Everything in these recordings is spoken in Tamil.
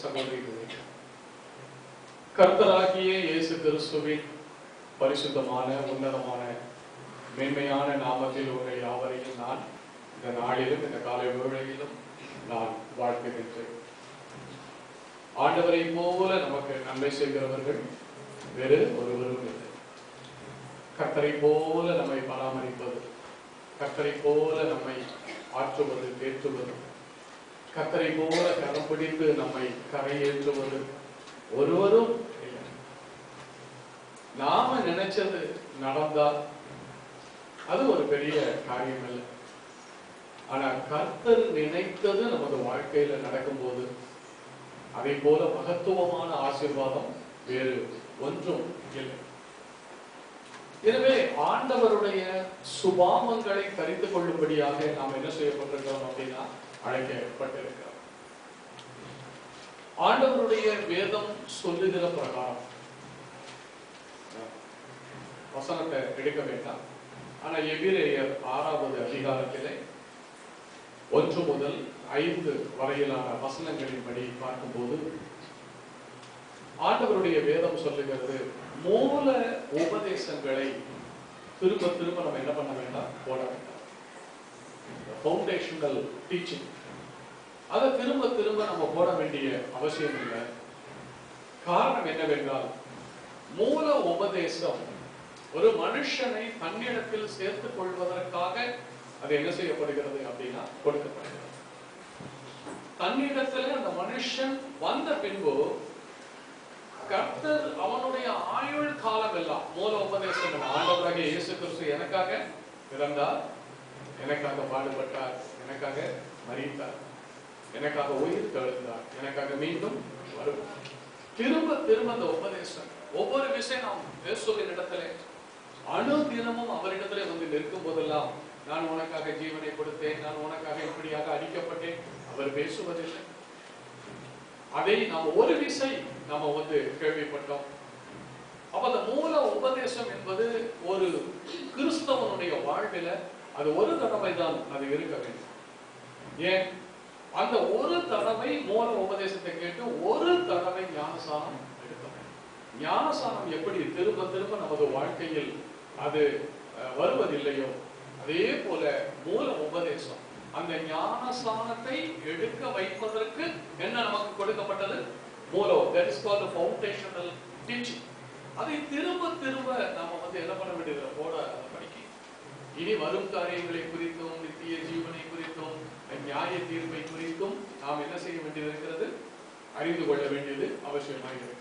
சகோதரிகளே கர்த்தராகிய இயேசு கிறிஸ்துவின் பரிசுத்தமான உன்னதமான மேன்மையான நாமத்தில் உங்கள் யாவரையும் நான் இந்த நாளிலும் இந்த காலை வேளையிலும் நான் வாழ்த்துகின்றேன் ஆண்டவரை போல நமக்கு நன்மை செய்கிறவர்கள் வேறு ஒருவரும் இல்லை கர்த்தரை போல நம்மை பராமரிப்பது கர்த்தரை போல நம்மை ஆற்றுவது தேற்றுவது கர்த்தரை போல கரம் பிடித்து நம்மை கரையேற்றுவது ஒருவரும் இல்லை நாம நினைச்சது நடந்தா அது ஒரு பெரிய காரியம் இல்லை ஆனா கர்த்தர் நினைத்தது நமது வாழ்க்கையில நடக்கும்போது அதை போல மகத்துவமான ஆசீர்வாதம் வேறு ஒன்றும் இல்லை எனவே ஆண்டவருடைய சுபாவங்களை தரித்துக் கொள்ளும்படியாக நாம் என்ன செய்யப்பட்டிருக்கிறோம் அப்படின்னா அழைக்கப்பட்டிருக்கிறோம் ஆண்டவருடைய வேதம் சொல்லுகிற பிரகாரம் வசனத்தை எடுக்க வேண்டாம் ஆனா எபிரேயர் ஆறாவது அதிகாரத்திலே ஒன்று முதல் ஐந்து வரையிலான வசனங்களின்படி பார்க்கும்போது ஆண்டவருடைய வேதம் சொல்லுகிறது மூல உபதேசங்களை திரும்ப திரும்ப நம்ம என்ன பண்ண வேண்டாம் போட வேண்டாம் ஃபவுண்டேஷனல் டீச்சிங் அதை திரும்ப திரும்ப நம்ம போட வேண்டிய அவசியம் இல்லை காரணம் என்னவென்றால் மூல உபதேசம் ஒரு மனுஷனை தன்னிடத்தில் சேர்த்துக் கொள்வதற்காக அது என்ன செய்யப்படுகிறது அப்படின்னா கொடுக்கப்படுகிறது தன்னிடத்துல அந்த மனுஷன் வந்த பின்பு கர்த்தர் அவனுடைய ஆயுள் காலம் எல்லாம் மூல உபதேசம் ஆண்டவராகிய இயேசு கிறிஸ்து எனக்காக பிறந்தார் எனக்காக பாடுபட்டார் எனக்காக மறித்தார் எனக்காக உயிர் தெழுந்தார் எனக்காக மீண்டும் வரும் திரும்ப திரும்ப அந்த உபதேசம் ஒவ்வொரு விஷயம் நாம் இயேசுவின் இடத்திலே அணு தினமும் அவரிடத்திலே வந்து நிற்கும் போதெல்லாம் நான் உனக்காக ஜீவனை கொடுத்தேன் நான் உனக்காக இப்படியாக அடிக்கப்பட்டேன் அவர் பேசுவதில்லை அதை நாம் ஒரு விசை நாம வந்து கேள்விப்பட்டோம் அப்ப அந்த மூல உபதேசம் என்பது ஒரு கிறிஸ்தவனுடைய வாழ்வில அது ஒரு தடவை தான் அது இருக்க வேண்டும் ஏன் அந்த ஒரு தடவை மூல உபதேசத்தை கேட்டு ஒரு தடவை ஞானசானம் எடுக்க வேண்டும் ஞானசானம் எப்படி திரும்ப திரும்ப நமது வாழ்க்கையில் அது அஹ், வருவதில்லையோ அதே போல மூல உபதேசம் அந்த ஞானசானத்தை எடுக்க வைப்பதற்கு என்ன நமக்கு கொடுக்கப்பட்டது மூலம் that is called the foundational teaching அதை திரும்ப திரும்ப நாம வந்து என்ன பண்ண வேண்டியது போட அதை படிக்க இனி வரும் காரியங்களை குறித்தும் நித்திய ஜீவனை குறித்தும் நியாய தீர்ப்பை குறித்தும் நாம் என்ன செய்ய வேண்டியது இருக்கிறது அறிந்து கொள்ள வேண்டியது அவசியமாக இருக்கிறது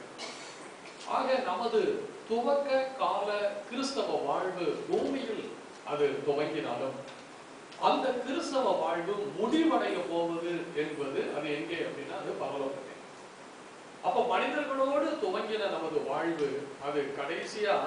ஆக நமது துவக்க கால கிறிஸ்தவ வாழ்வு பூமியில் அது துவங்கினாலும் அந்த கிறிஸ்தவ வாழ்வு முடிவடைய போவது என்பது அது எங்கே அப்படின்னா அது பரலோகத்தில் அப்ப மனிதர்களோடு துவங்கின நமது வாழ்வு அது கடைசியா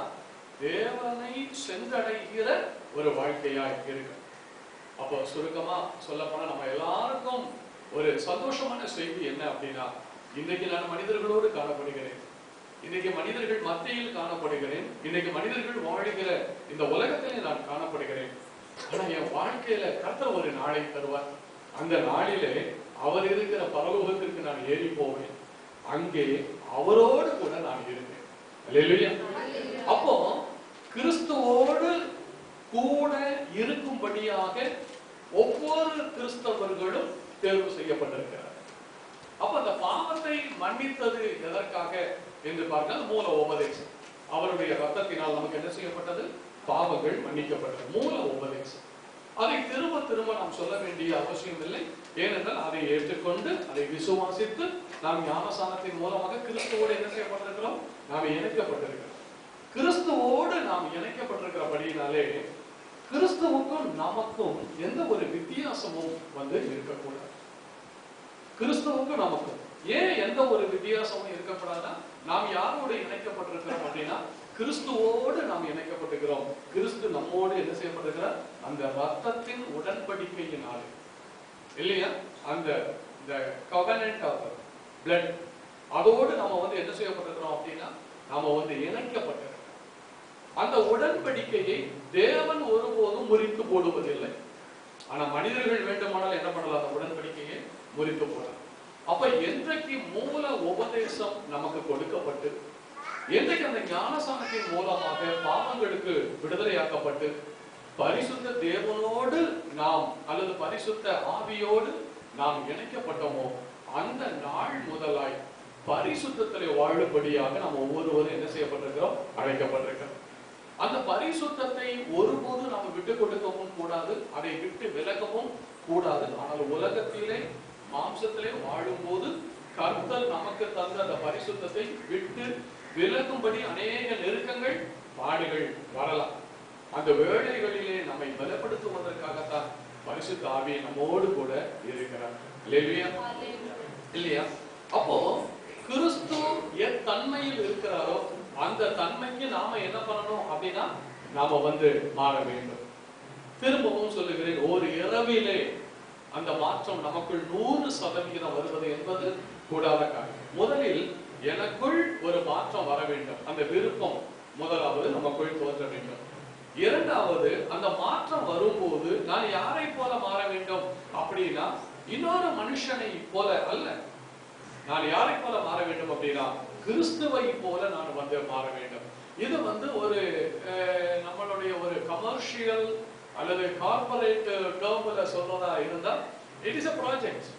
தேவனை சென்றடைகிற ஒரு வாழ்க்கையாய் இருக்கு அப்போ சுருக்கமா சொல்ல போனா நம்ம எல்லாருக்கும் ஒரு சந்தோஷமான செய்தி என்ன அப்படின்னா இன்னைக்கு நான் மனிதர்களோடு காணப்படுகிறேன் இன்னைக்கு மனிதர்கள் மத்தியில் காணப்படுகிறேன் இன்னைக்கு மனிதர்கள் வாழ்கிற இந்த உலகத்திலே நான் காணப்படுகிறேன் ஆனா என் வாழ்க்கையில கர்த்தர் ஒரு நாளை தருவார் அந்த நாளிலே அவர் இருக்கிற பரலோகத்திற்கு நான் ஏறி போவேன் அங்கே அவரோடு கூட நான் இருப்பேன் அல்லேலூயா அப்போ கிறிஸ்துவோடு கூட இருக்கும்படியாக ஒவ்வொரு கிறிஸ்தவர்களும் தேர்வு செய்யப்பட்டிருக்கிறார் அப்ப அந்த பாவத்தை மன்னித்தது எதற்காக என்று பார்த்தால் மூல உபதேசம் அவருடைய ரத்தத்தினால் நமக்கு என்ன செய்யப்பட்டது பாவங்கள் மன்னிக்கப்பட்டது மூல உபதேசம் அதை திரும்ப திரும்ப நாம் சொல்ல வேண்டிய அவசியம் இல்லை ஏனென்றால் அதை ஏற்றுக்கொண்டு அதை விசுவாசித்து நாம் ஞானசானத்தின் மூலமாக கிறிஸ்துவோடு என்ன செய்யப்பட்டிருக்கிறோம் நாம் இணைக்கப்பட்டிருக்கிறோம் கிறிஸ்துவோடு நாம் இணைக்கப்பட்டிருக்கிறபடியினாலே கிறிஸ்துவுக்கும் நமக்கும் எந்த ஒரு வித்தியாசமும் வந்து இருக்கக்கூடாது கிறிஸ்துவுக்கும் நமக்கும் ஏன் எந்த ஒரு வித்தியாசமும் இருக்கப்படாதா நாம் யாரோடு இணைக்கப்பட்டிருக்கிறோம் அப்படின்னா கிறிஸ்துவோடு நாம் இணைக்கப்பட்டிருக்கிறோம் கிறிஸ்து நம்மோடு என்ன செய்யப்பட்டிருக்கிறார் அந்த ரத்தத்தின் உடன்படிக்கையினாலே இல்லையா அந்த இந்த covenant of blood அதோடு நம்ம வந்து என்ன செய்யப்பட்டிருக்கிறோம் அப்படின்னா நாம வந்து இணைக்கப்பட்டிருக்கிறோம் அந்த உடன்படிக்கையை தேவன் ஒருபோதும் முறித்து போடுவதில்லை ஆனா மனிதர்கள் வேண்டுமானால் என்ன பண்ணலாம் அந்த உடன்படிக்கையை முறித்து போடலாம் அப்ப என்றைக்கு மூல நமக்கு கொடுக்கப்பட்டு என்றைக்கு அந்த ஞானசானத்தின் மூலமாக பாவங்களுக்கு விடுதலையாக்கப்பட்டு பரிசுத்த தேவனோடு நாம் அல்லது பரிசுத்த ஆவியோடு நாம் இணைக்கப்பட்டோமோ அந்த நாள் முதலாய் பரிசுத்தத்திலே வாழும்படியாக நாம் ஒவ்வொருவரும் என்ன செய்யப்பட்டிருக்கிறோம் அழைக்கப்பட்டிருக்கிறோம் அந்த பரிசுத்தத்தை ஒருபோது நாம் விட்டு கொடுக்கவும் கூடாது அதை விட்டு விலகவும் கூடாது ஆனால் உலகத்திலே மாம்சத்திலே வாழும்போது கர்த்தர் நமக்கு தந்த அந்த பரிசுத்தத்தை விட்டு விலகும்படி அநேக நெருக்கங்கள் பாடுகள் வரலாம் அந்த வேளைகளிலே நம்மை பலப்படுத்துவதற்காகத்தான் பரிசுத்த ஆவி நம்மோடு கூட இருக்கிறார் இல்லையா இல்லையா அப்போ கிறிஸ்து என் தன்மையில் இருக்கிறாரோ அந்த தன்மைக்கு நாம என்ன பண்ணணும் அப்படின்னா நாம வந்து மாற வேண்டும் திரும்பவும் சொல்லுகிறேன் ஒரு இரவிலே அந்த மாற்றம் நமக்குள் நூறு சதவிகிதம் வருவது என்பது கூடாத காரியம் முதலில் எனக்குள் ஒரு மாற்றம் வர வேண்டும் அந்த விருப்பம் முதலாவது நமக்குள் தோன்ற வேண்டும் இரண்டாவது அந்த மாற்றம் வரும்போது நான் யாரை போல மாற வேண்டும் அப்படின்னா இன்னொரு மனுஷனை போல அல்ல நான் யாரை போல மாற வேண்டும் அப்படின்னா கிறிஸ்துவை போல நான் வந்து மாற வேண்டும் இது வந்து ஒரு அஹ், நம்மளுடைய ஒரு கமர்ஷியல் அல்லது கார்பரேட் டேர்ம்ல சொல்றதா இருந்தா இட் இஸ் a ப்ராஜெக்ட்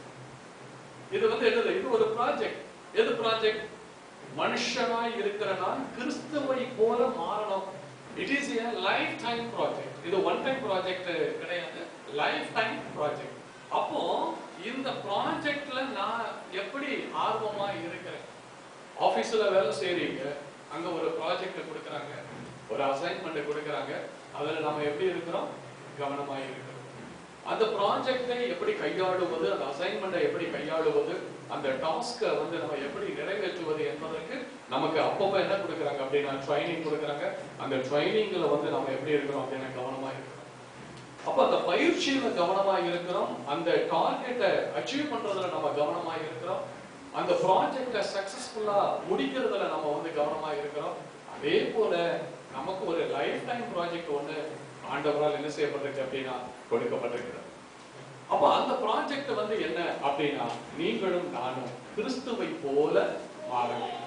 இது வந்து என்னது இது ஒரு ப்ராஜெக்ட் எது ப்ராஜெக்ட் மனுஷனாய் இருக்கிற நான் கிறிஸ்துவை போல மாறணும் it is a lifetime project இது ஒன் டைம் ப்ராஜெக்ட் கிடையாது லைஃப் டைம் ப்ராஜெக்ட் அப்போ இந்த ப்ராஜெக்ட்ல நான் எப்படி ஆர்வமா இருக்கிறேன் ஆபீஸ்ல வேலை செய்றீங்க அங்க ஒரு ப்ராஜெக்ட் கொடுக்கறாங்க ஒரு அசைன்மெண்ட் கொடுக்கறாங்க அதுல நாம எப்படி இருக்கிறோம் கவனமா இருக்கிறோம் அந்த ப்ராஜெக்டை எப்படி கையாளுவது அந்த அசைன்மெண்ட்டை எப்படி கையாளுவது அந்த டாஸ்கை வந்து நம்ம எப்படி நிறைவேற்றுவது என்பதற்கு நமக்கு அப்பப்போ என்ன கொடுக்குறாங்க அப்படின்னா ட்ரைனிங் கொடுக்குறாங்க அந்த ட்ரைனிங்ல வந்து நம்ம எப்படி இருக்கிறோம் அப்படின்னா கவனமா இருக்கிறோம் அப்ப அந்த பயிற்சியில கவனமா இருக்கிறோம் அந்த டார்கெட்டை அச்சீவ் பண்றதுல நம்ம கவனமா இருக்கிறோம் அந்த ப்ராஜெக்டை சக்சஸ்ஃபுல்லா முடிக்கிறதுல நம்ம வந்து கவனமா இருக்கிறோம் அதே போல நமக்கு ஒரு லைஃப் டைம் ப்ராஜெக்ட் ஒண்ணு ஆண்டவரால் என்ன செய்யப்பட்டிருக்கு அப்படின்னா கொடுக்கப்பட்டிருக்கிறது அப்ப அந்த ப்ராஜெக்ட் வந்து என்ன அப்படின்னா நீங்களும் நானும் கிறிஸ்துவை போல மாற வேண்டும்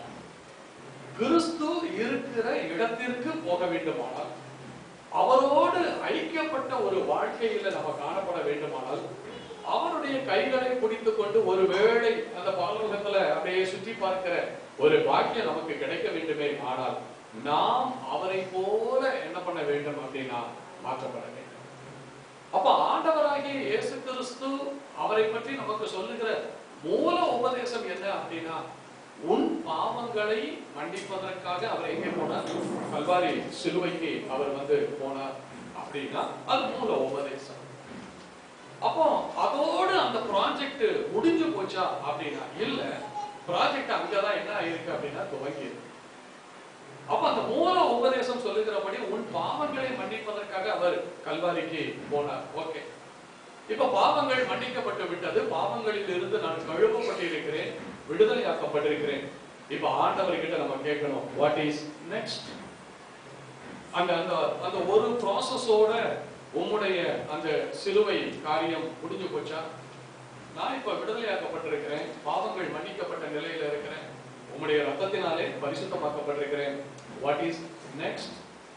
கிறிஸ்து இருக்கிற இடத்திற்கு போக வேண்டுமானால் அவரோடு ஐக்கியப்பட்ட ஒரு வாழ்க்கையில நம்ம காணப்பட வேண்டுமானால் அவருடைய கைகளை பிடித்துக் கொண்டு ஒரு வேளை அந்த பரலோகத்துல அப்படியே சுற்றி பார்க்கிற ஒரு பாக்கியம் நமக்கு கிடைக்க வேண்டுமே ஆனால் நாம் அவரை போல என்ன பண்ண வேண்டும் அப்படின்னா மாற்றப்பட வேண்டும் அப்ப ஆண்டவராகிய இயேசு கிறிஸ்து அவரை பற்றி நமக்கு சொல்லுகிற மூல உபதேசம் என்ன அப்படின்னா உன் பாவங்களை மன்னிப்பதற்காக அவர் எங்கே போனார் கல்வாரி சிலுவைக்கு அவர் வந்து போனார் அப்படின்னா அது மூல உபதேசம் அப்போ அதோடு அந்த ப்ராஜெக்ட் முடிஞ்சு போச்சா அப்படின்னா இல்ல ப்ராஜெக்ட் அங்கதான் என்ன ஆயிருக்கு அப்படின்னா துவங்கி இருக்கு. அப்ப அந்த மூல உபதேசம் சொல்லுகிறபடி உன் பாவங்களை மன்னிப்பதற்காக அவர் கல்வாரிக்கு போனார் ஓகே இப்ப பாவங்கள் மன்னிக்கப்பட்டு விட்டது பாவங்களில் இருந்து நான் கழுவப்பட்டிருக்கிறேன் விடுதலையாக்கப்பட்டிருக்கிறேன் இப்ப ஆண்டவர்கிட்ட நம்ம கேட்கணும் வாட் இஸ் நெக்ஸ்ட் அந்த அந்த அந்த ஒரு ப்ராசஸோட உம்முடைய அந்த சிலுவை காரியம் முடிஞ்சு போச்சா நான் இப்ப விடுதலையாக்கப்பட்டிருக்கிறேன் பாவங்கள் மன்னிக்கப்பட்ட நிலையில இருக்கிறேன் உம்முடைய ரத்தத்தினாலே பரிசுத்தமாக்கப்பட்டிருக்கிறேன் வாட் இஸ் நெக்ஸ்ட்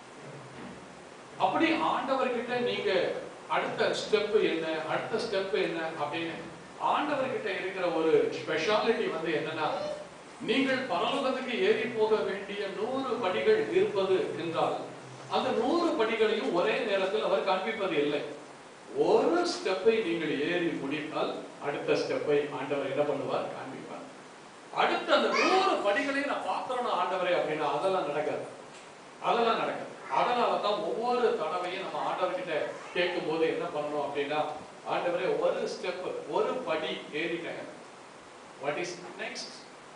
அப்படி ஆண்டவர்கிட்ட நீங்க அடுத்த ஸ்டெப் என்ன அடுத்த ஸ்டெப் என்ன அப்படின்னு ஆண்டவர்கிட்ட இருக்கிற ஒரு ஸ்பெஷாலிட்டி வந்து என்னன்னா நீங்கள் பரலோகத்துக்கு ஏறி போக வேண்டிய நூறு படிகள் இருப்பது என்றால் அந்த நூறு படிகளையும் ஒரே நேரத்தில் அவர் காண்பிப்பது இல்லை ஒரு ஸ்டெப்பை நீங்கள் ஏறி முடித்தால் அடுத்த ஸ்டெப்பை ஆண்டவர் என்ன பண்ணுவார் காண்பிப்பார் அடுத்த அந்த நூறு படிகளையும் நான் பாத்திரணும் ஆண்டவரே அப்படின்னா அதெல்லாம் நடக்காது அதெல்லாம் நடக்காது அதனால தான் ஒவ்வொரு தடவையும் நம்ம ஆண்டவர்கிட்ட கேட்கும் போது என்ன பண்ணணும் அப்படின்னா ஆண்டவரே ஒரு ஸ்டெப் ஒரு படி ஏறிட்டேன் வாட் இஸ் நெக்ஸ்ட்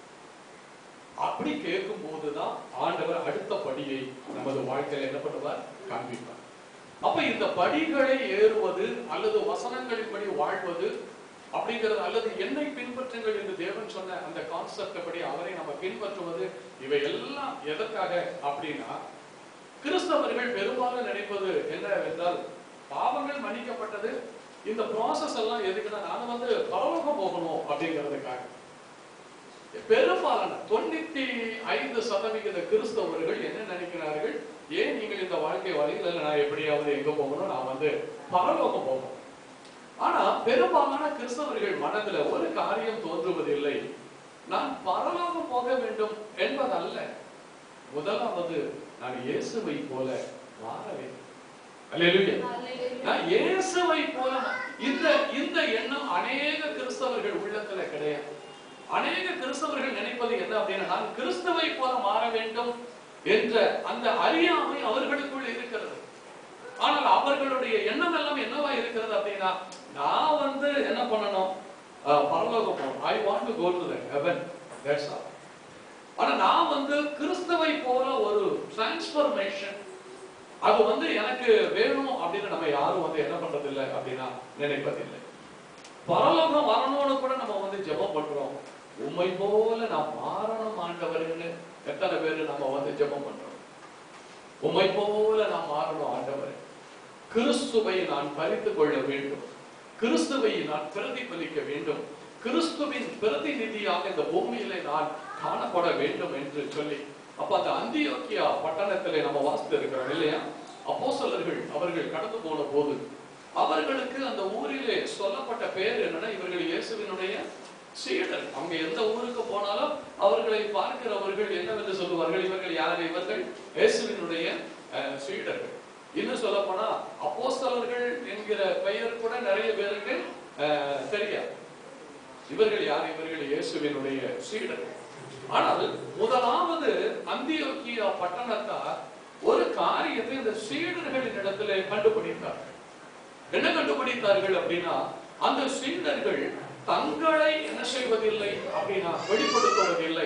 அப்படி கேட்கும் போதுதான் ஆண்டவர் அடுத்த படியை நமது வாழ்க்கையில என்ன பண்ணுவார் காண்பிப்பார் அப்ப இந்த படிகளை ஏறுவது அல்லது வசனங்களின்படி வாழ்வது அப்படிங்கிறது அல்லது என்னை பின்பற்றுங்கள் என்று தேவன் சொன்ன அந்த கான்செப்ட் படி அவரை நம்ம பின்பற்றுவது இவை எல்லாம் எதற்காக அப்படின்னா கிறிஸ்தவர்கள் பெரும்பாலும் நினைப்பது என்னவென்றால் பாவங்கள் மன்னிக்கப்பட்டது இந்த ப்ராசஸ் எல்லாம் எதுக்குன்னா நான் வந்து பரலோகம் போகணும் அப்படிங்கிறதுக்காக பெரும்பாலான தொண்ணூத்தி ஐந்து சதவிகித கிறிஸ்தவர்கள் என்ன நினைக்கிறார்கள் ஏன் நீங்கள் இந்த வாழ்க்கை வழியில் நான் எப்படியாவது எங்க போகணும் நான் வந்து பரலோகம் போகணும் ஆனா பெரும்பாலான கிறிஸ்தவர்கள் மனதுல ஒரு காரியம் தோன்றுவதில்லை நான் பரலோகம் போக வேண்டும் என்பதல்ல முதலாவது நான் இயேசுவை போல மாற வேண்டும் அல்லேலூயா நான் இயேசுவை போல இந்த இந்த எண்ணம் அநேக கிறிஸ்தவர்கள் உள்ளத்துல கிடையாது அநேக கிறிஸ்தவர்கள் நினைப்பது என்ன அப்படின்னா நான் கிறிஸ்துவை போல மாற வேண்டும் என்ற அந்த அறியாமை அவர்களுக்குள் இருக்கிறது ஆனால் அவர்களுடைய எண்ணம் எல்லாம் என்னவா இருக்கிறது அப்படின்னா நான் வந்து என்ன பண்ணணும் அஹ், பரலோகம் போகணும் I want to go to the heaven that's all ஆனா நான் வந்து கிறிஸ்துவை போல ஒரு டிரான்ஸ்பர்மேஷன் அது வந்து எனக்கு வேணும் அப்படின்னு நம்ம யாரும் வந்து என்ன பண்றது இல்லை அப்படின்னா நினைப்பதில்லை பரலோகம் வரணும்னு கூட நம்ம வந்து ஜெபம் பண்றோம் உண்மை போல நான் மாறணும் ஆண்டவர்னு எத்தனை பேர் நம்ம வந்து ஜெபம் பண்றோம் உம்மை போல நான் மாறணும் ஆண்டவர் கிறிஸ்துவை நான் பறித்துக் கொள்ள வேண்டும் கிறிஸ்துவை நான் பிரதிபலிக்க வேண்டும் கிறிஸ்துவின் பிரதிநிதியாக இந்த பூமியிலே நான் காணப்பட வேண்டும் என்று சொல்லி அப்ப அந்த அந்தியோக்கியா பட்டணத்திலே நம்ம வாசித்து இருக்கிறோம் இல்லையா அப்போஸ்தலர்கள் அவர்கள் கடந்து போன போது அவர்களுக்கு அந்த ஊரிலே சொல்லப்பட்ட பேர் என்னன்னா இவர்கள் இயேசுவினுடைய சீடர் அவங்க எந்த ஊருக்கு போனாலும் அவர்களை பார்க்கிறவர்கள் என்னவென்று சொல்லுவார்கள் இவர்கள் யார் இவர்கள் இயேசுவினுடைய அஹ், சீடர்கள் இன்னும் சொல்ல போனா அப்போஸ்தலர்கள் என்கிற பெயர் கூட நிறைய பேருக்கு அஹ், தெரியாது இவர்கள் யார் இவர்கள் இயேசுவினுடைய சீடர்கள் ஆனால் முதலாவது அந்தியோக்கியா பட்டணத்தார் ஒரு காரியத்தை இந்த சீடர்களின் இடத்திலே கண்டுபிடித்தார்கள் என்ன கண்டுபிடித்தார்கள் அப்படின்னா அந்த சீடர்கள் தங்களை என்ன செய்வதில்லை அப்படின்னா வெளிப்படுத்துவதில்லை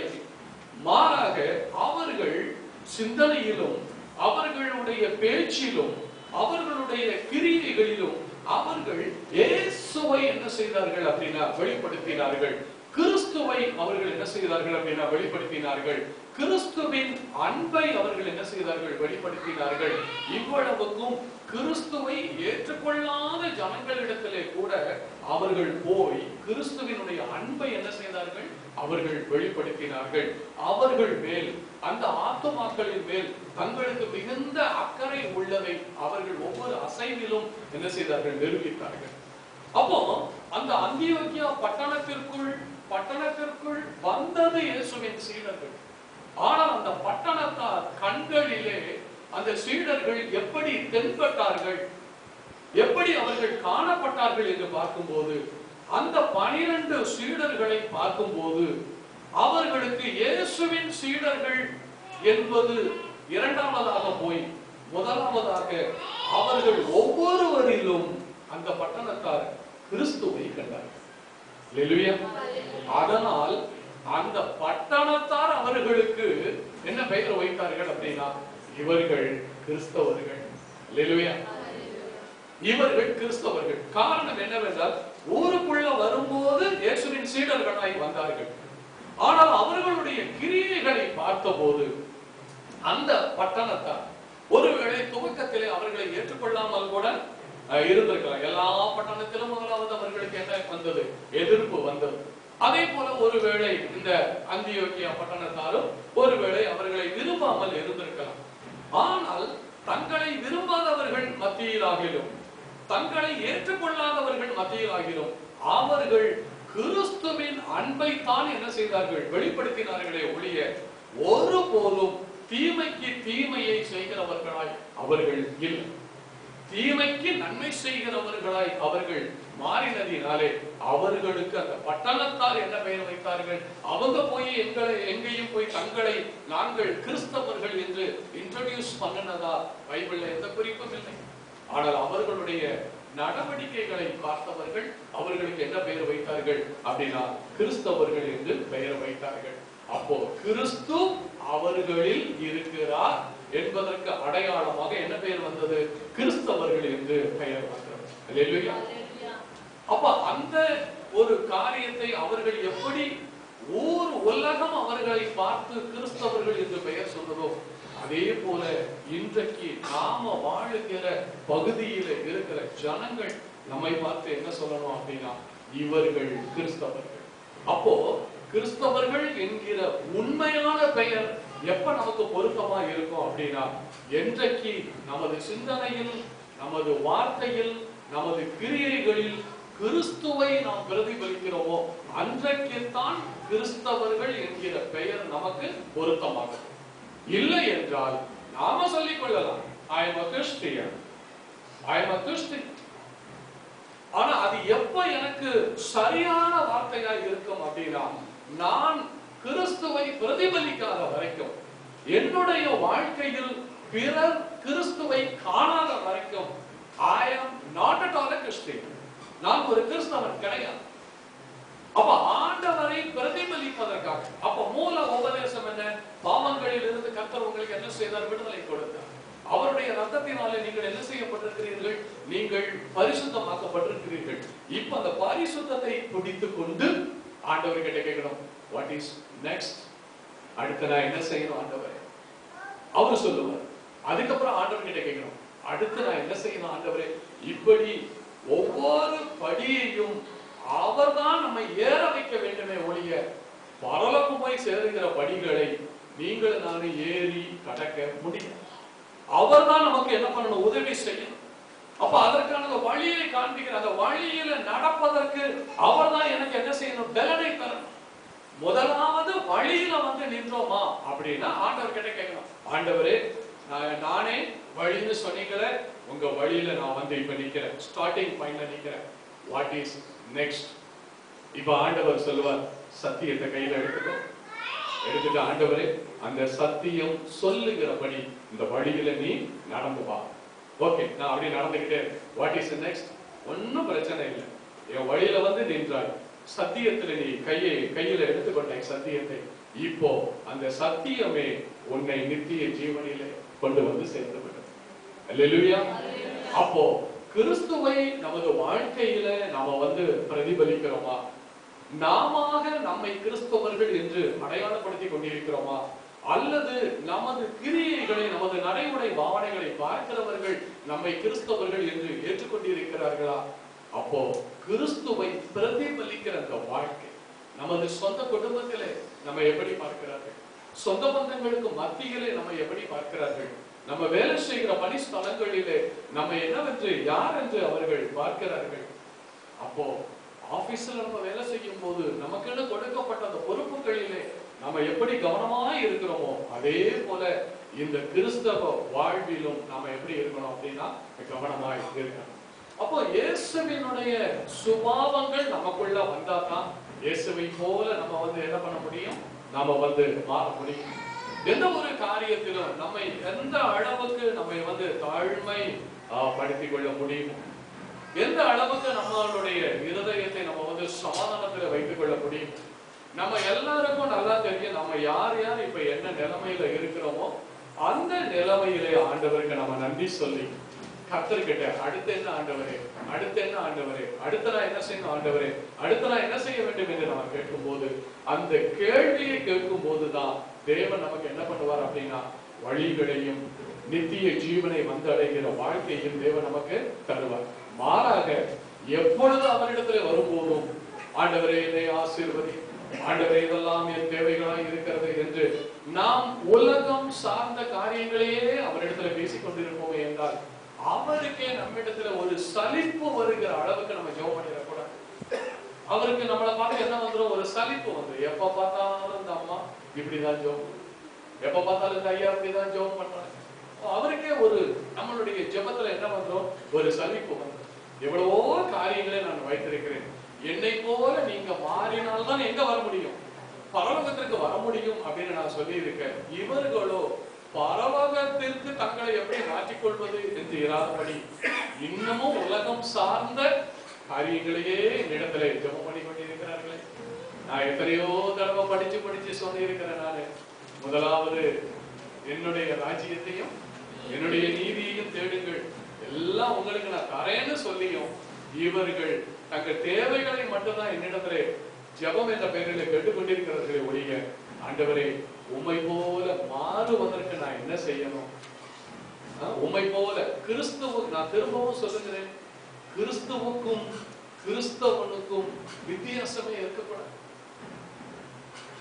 மாறாக அவர்கள் சிந்தனையிலும் அவர்களுடைய பேச்சிலும் அவர்களுடைய கிரியைகளிலும் அவர்கள் இயேசுவை என்ன செய்தார்கள் அப்படின்னா வெளிப்படுத்தினார்கள் கிறிஸ்துவை அவர்கள் என்ன செய்தார்கள் அப்படின்னா வெளிப்படுத்தினார்கள் கிறிஸ்துவின் அன்பை அவர்கள் என்ன செய்தார்கள் வெளிப்படுத்தினார்கள் இவ்வளவுக்கும் கிறிஸ்துவை ஏற்றுக்கொள்ளாத ஜனங்களிடத்திலே கூட அவர்கள் போய் கிறிஸ்துவினுடைய அன்பை என்ன செய்தார்கள் அவர்கள் வெளிப்படுத்தினார்கள் அவர்கள் மேல் அந்த ஆத்துமாக்களின் மேல் தங்களுக்கு மிகுந்த அக்கறை உள்ளதை அவர்கள் ஒவ்வொரு அசைவிலும் என்ன செய்தார்கள் நிரூபித்தார்கள் அப்போ அந்த அந்தியோக்கியா பட்டணத்திற்குள் பட்டணத்திற்குள் வந்தது இயேசுவின் சீடர்கள் ஆனால் அந்த பட்டணத்தார் கண்களிலே அந்த சீடர்கள் எப்படி தென்பட்டார்கள் எப்படி அவர்கள் காணப்பட்டார்கள் என்று பார்க்கும்போது அந்த பனிரெண்டு சீடர்களை பார்க்கும்போது அவர்களுக்கு இயேசுவின் சீடர்கள் என்பது இரண்டாவதாக போய் முதலாவதாக அவர்கள் ஒவ்வொருவரிலும் அந்த பட்டணத்தார் கிறிஸ்துவை கண்டார்கள் அல்லேலூயா. அதனால் அந்த பட்டணத்தார் அவர்களுக்கு என்ன பெயர் வைத்தார்கள் அப்படின்னா இவர்கள் கிறிஸ்தவர்கள் அல்லேலூயா. இவர்கள் கிறிஸ்தவர்கள் காரணம் என்னவென்றால் ஊருக்குள்ள வரும்போது இயேசுவின் சீடர்களாய் வந்தார்கள் ஆனால் அவர்களுடைய கிரியைகளை பார்த்தபோது அந்த பட்டணத்தார் ஒருவேளை துவக்கத்திலே அவர்களை ஏற்றுக்கொள்ளாமல் கூட அஹ், இருந்திருக்கலாம் எல்லா பட்டணத்திலும் முதலாவது அவர்களுக்கு என்ன வந்தது எதிர்ப்பு வந்தது அதே போல ஒருவேளை இந்த அந்தியோக்கியா பட்டணத்தாரும் ஒருவேளை அவர்களை விரும்பாமல் இருந்திருக்கலாம் ஆனால் தங்களை விரும்பாதவர்கள் மத்தியிலாகிலும் தங்களை ஏற்றுக்கொள்ளாதவர்கள் மத்தியிலாகிலும் அவர்கள் கிறிஸ்துவின் அன்பை தான் என்ன செய்தார்கள் வெளிப்படுத்தினார்களே ஒழிய ஒருபோதும் தீமைக்கு தீமையை செய்கிறவர்களாய் அவர்கள் இல்லை தீமைக்கு நன்மை செய்கிறவர்களாய் அவர்கள் மாறினதினாலே அவர்களுக்கு அந்த பட்டணத்தார் என்ன பெயர் வைத்தார்கள் அவங்க போய் எங்களை எங்கேயும் போய் தங்களை நாங்கள் கிறிஸ்தவர்கள் என்று இன்ட்ரோடியூஸ் பண்ணினதா பைபிள்ல எந்த குறிப்பும் இல்லை ஆனால் அவர்களுடைய நடவடிக்கைகளை பார்த்தவர்கள் அவர்களுக்கு என்ன பெயர் வைத்தார்கள் அப்படின்னா கிறிஸ்தவர்கள் என்று பெயர் வைத்தார்கள் அப்போ கிறிஸ்து அவர்களில் இருக்கிறார் என்பதற்கு அடையாளமாக என்ன பெயர் வந்தது கிறிஸ்தவர்கள் என்று பெயர் வந்தது அல்லேலூயா. அப்ப அந்த ஒரு காரியத்தை அவர்கள் எப்படி ஊர் உலகம் அவர்களை பார்த்து கிறிஸ்தவர்கள் என்று பெயர் சொன்னதோ அதே போல இன்றைக்கு நாம வாழுகிற பகுதியில இருக்கிற ஜனங்கள் நம்மை பார்த்து என்ன சொல்லணும் அப்படின்னா இவர்கள் கிறிஸ்தவர்கள் அப்போ கிறிஸ்தவர்கள் என்கிற உண்மையான பெயர் எப்ப நமக்கு பொருத்தமா இருக்கும் அப்படின்னா என்றைக்கு நமது சிந்தனையில் நமது வார்த்தையில் நமது கிரியைகளில் கிறிஸ்துவை நாம் பிரதிபலிக்கிறோமோ அன்றைக்குத்தான் கிறிஸ்தவர்கள் என்கிற பெயர் நமக்கு பொருத்தமாகும் இல்லை என்றால் நாம சொல்லிக் கொள்ளலாம் I am a Christian I am a Christian ஆனா அது எப்ப எனக்கு சரியான வார்த்தையா இருக்கும் அப்படின்னா நான் கிறிஸ்துவை பிரதிபலிக்காத வரைக்கும் என்னுடைய வாழ்க்கையில் பிறர் கிறிஸ்துவை காணாத வரைக்கும் ஐ am not at all Christian நான் ஒரு கிறிஸ்தவன் கிடையாது அப்ப ஆண்டவரை பிரதிபலிப்பதற்காக அப்ப மூல உபதேசம் என்ன பாவங்களில் இருந்து கர்த்தர் உங்களுக்கு என்ன செய்தார் விடுதலை கொடுத்தார் அவருடைய ரத்தத்தினாலே நீங்கள் என்ன செய்யப்பட்டிருக்கிறீர்கள் நீங்கள் பரிசுத்தமாக்கப்பட்டிருக்கிறீர்கள் இப்ப அந்த பரிசுத்தத்தை பிடித்துக் கொண்டு ஆண்டவர் கிட்ட கேட்கணும் வாட் இஸ் நெக்ஸ்ட் அடுத்து நான் என்ன செய்யணும் ஆண்டவரே அவர் சொல்லுவார் அதுக்கப்புறம் ஆண்டவர் கிட்ட கேட்கணும் அடுத்து நான் என்ன செய்யணும் ஆண்டவரே இப்படி ஒவ்வொரு படியையும் அவர்தான் நம்மை ஏற வைக்க வேண்டுமே ஒழிய பரலோகம் போய் சேருகிற படிகளை நீங்கள் நானும் ஏறி கடக்க முடியும் அவர்தான் நமக்கு என்ன பண்ணணும் உதவி செய்யணும் அப்ப அதற்கான அந்த வழியை காண்பிக்கிற அந்த வழியில நடப்பதற்கு அவர்தான் எனக்கு என்ன செய்யணும் பலனை தரணும் முதலாவது வழியில வந்து நின்றோமா அப்படின்னா ஆண்டவர் கிட்ட கேட்கணும் ஆண்டவரே நான் நானே வழின்னு சொன்னீங்களே உங்க வழியில நான் வந்து இப்ப நிக்கிறேன் ஸ்டார்டிங் பாயிண்ட்ல நிக்கிறேன் வாட் இஸ் நெக்ஸ்ட் இப்ப ஆண்டவர் சொல்லுவார் சத்தியத்தை கையில எடுத்துக்கோ எடுத்துட்டு ஆண்டவரே அந்த சத்தியம் சொல்லுகிறபடி இந்த வழியில நீ நடந்து வா ஓகே நான் அப்படியே நடந்துக்கிட்டே வாட் இஸ் நெக்ஸ்ட் ஒன்னும் பிரச்சனை இல்லை என் வழியில வந்து நின்றாய் சத்தியத்துல நீ கையை கையில எடுத்துக்கொண்டாய் சத்தியத்தை இப்போ அந்த சத்தியமே உன்னை நித்திய ஜீவனிலே கொண்டு வந்து சேர்த்து விடும் அல்லேலூயா அப்போ கிறிஸ்துவை நமது வாழ்க்கையில நாம வந்து பிரதிபலிக்கிறோமா நாம நம்மை கிறிஸ்தவர்கள் என்று அடையாளப்படுத்திக் கொண்டிருக்கிறோமா அல்லது நமது கிரியைகளை நமது நடைமுறை பாவனைகளை பார்க்கிறவர்கள் நம்மை கிறிஸ்தவர்கள் என்று ஏற்றுக்கொண்டிருக்கிறார்களா அப்போ கிறிஸ்துவை பிரதிபலிக்கிற அந்த வாழ்க்கை நமது சொந்த குடும்பத்திலே நம்ம எப்படி பார்க்கிறார்கள் சொந்த பந்தங்களுக்கு மத்தியிலே நம்ம எப்படி பார்க்கிறார்கள் நம்ம வேலை செய்கிற பணி ஸ்தலங்களிலே நம்ம என்னவென்று யார் என்று அவர்கள் பார்க்கிறார்கள் அப்போ ஆபீஸ்ல நம்ம வேலை செய்யும் போது நமக்கென்று கொடுக்கப்பட்ட அந்த பொறுப்புகளிலே நம்ம எப்படி கவனமாய் இருக்கிறோமோ அதே போல இந்த கிறிஸ்தவ வாழ்விலும் நாம எப்படி இருக்கணும் அப்படின்னா கவனமாய் இருக்கணும் அப்போ இயேசுவினுடைய சுபாவங்கள் நமக்குள்ள வந்தா தான் இயேசுவை போல நம்ம வந்து என்ன பண்ண முடியும் நாம வந்து மாற முடியும் எந்த ஒரு காரியத்திலும் நம்மை எந்த அளவுக்கு நம்மை வந்து தாழ்மை ஆஹ், படுத்திக் கொள்ள முடியும் எந்த அளவுக்கு நம்மளுடைய இருதயத்தை நம்ம வந்து சமாதானத்துல வைத்துக் கொள்ள முடியும் நம்ம எல்லாருக்கும் நல்லா தெரியும் நம்ம யார் யார் இப்ப என்ன நிலைமையில இருக்கிறோமோ அந்த நிலைமையிலே ஆண்டவருக்கு நம்ம நன்றி சொல்லி கர்த்தர்கிட்ட அடுத்து என்ன ஆண்டவரே அடுத்து என்ன ஆண்டவரே அடுத்து நான் என்ன செய்யணும் ஆண்டவரே அடுத்து நான் என்ன செய்ய வேண்டும் என்று நம்ம கேட்கும்போது அந்த கேள்வியை கேட்கும் போதுதான் தேவன் நமக்கு என்ன பண்ணுவார் அப்படின்னா வழிகளையும் நித்திய ஜீவனை வந்து அடைகிற வாழ்க்கையும் தேவன் நமக்கு தருவார் மாறாக எப்பொழுது அவரிடத்துல வரும்போதும் ஆண்டவரே என்னை ஆசீர்வதி ஆண்டவரே இதெல்லாம் என் தேவைகளாய் இருக்கிறது என்று நாம் உலகம் சார்ந்த காரியங்களையே அவரிடத்துல பேசிக் கொண்டிருப்போமே என்றால் அவருக்கே நம்மிடத்துல ஒரு சலிப்பு வருகிற அளவுக்கு நம்ம ஜெபம் பண்ணிடக்கூடாது அவருக்கு நம்மளை பார்த்து என்ன வந்துரும் ஒரு சலிப்பு வந்து எப்ப பார்த்தாலும் இந்த அம்மா இப்படிதான் ஜெபம் எப்ப பார்த்தாலும் இந்த ஐயா இப்படிதான் ஜெபம் பண்றாங்க அவருக்கே ஒரு நம்மளுடைய ஜெபத்துல என்ன வந்துரும் ஒரு சலிப்பு வந்துரும் எவ்வளவோ காரியங்களை நான் வைத்திருக்கிறேன் என்னை போல நீங்க மாறினால்தான் எங்க வர முடியும் பரலோகத்திற்கு வர முடியும் அப்படின்னு நான் சொல்லி இருக்கேன் இவர்களோ பரலோகத்திற்கு தங்களை எப்படி மாற்றிக்கொள்வது என்று இராதபடி இன்னமும் உலகம் சார்ந்த காரியங்களையே என்னிடத்துல ஜெபம் பண்ணி கொண்டிருக்கிறார்களே நான் எத்தனையோ தடவை படிச்சு படிச்சு சொல்லி இருக்கிறேன் நானு முதலாவது என்னுடைய ராஜ்யத்தையும் என்னுடைய நீதியையும் தேடுங்கள் எல்லாம் உங்களுக்கு நான் தரேன்னு சொல்லியும் இவர்கள் தங்கள் தேவைகளை மட்டும்தான் என்னிடத்துல ஜெபம் என்ற பெயரில் கேட்டுக்கொண்டிருக்கிறார்களே ஒழிய ஆண்டவரே உம்மை போல மாறுவதற்கு நான் என்ன செய்யணும் ஆ, உம்மை போல கிறிஸ்துவ நான் திரும்பவும் சொல்லுகிறேன் கிறிஸ்துவுக்கும் கிறிஸ்தவனுக்கும் வித்தியாசமே இருக்கக்கூடாது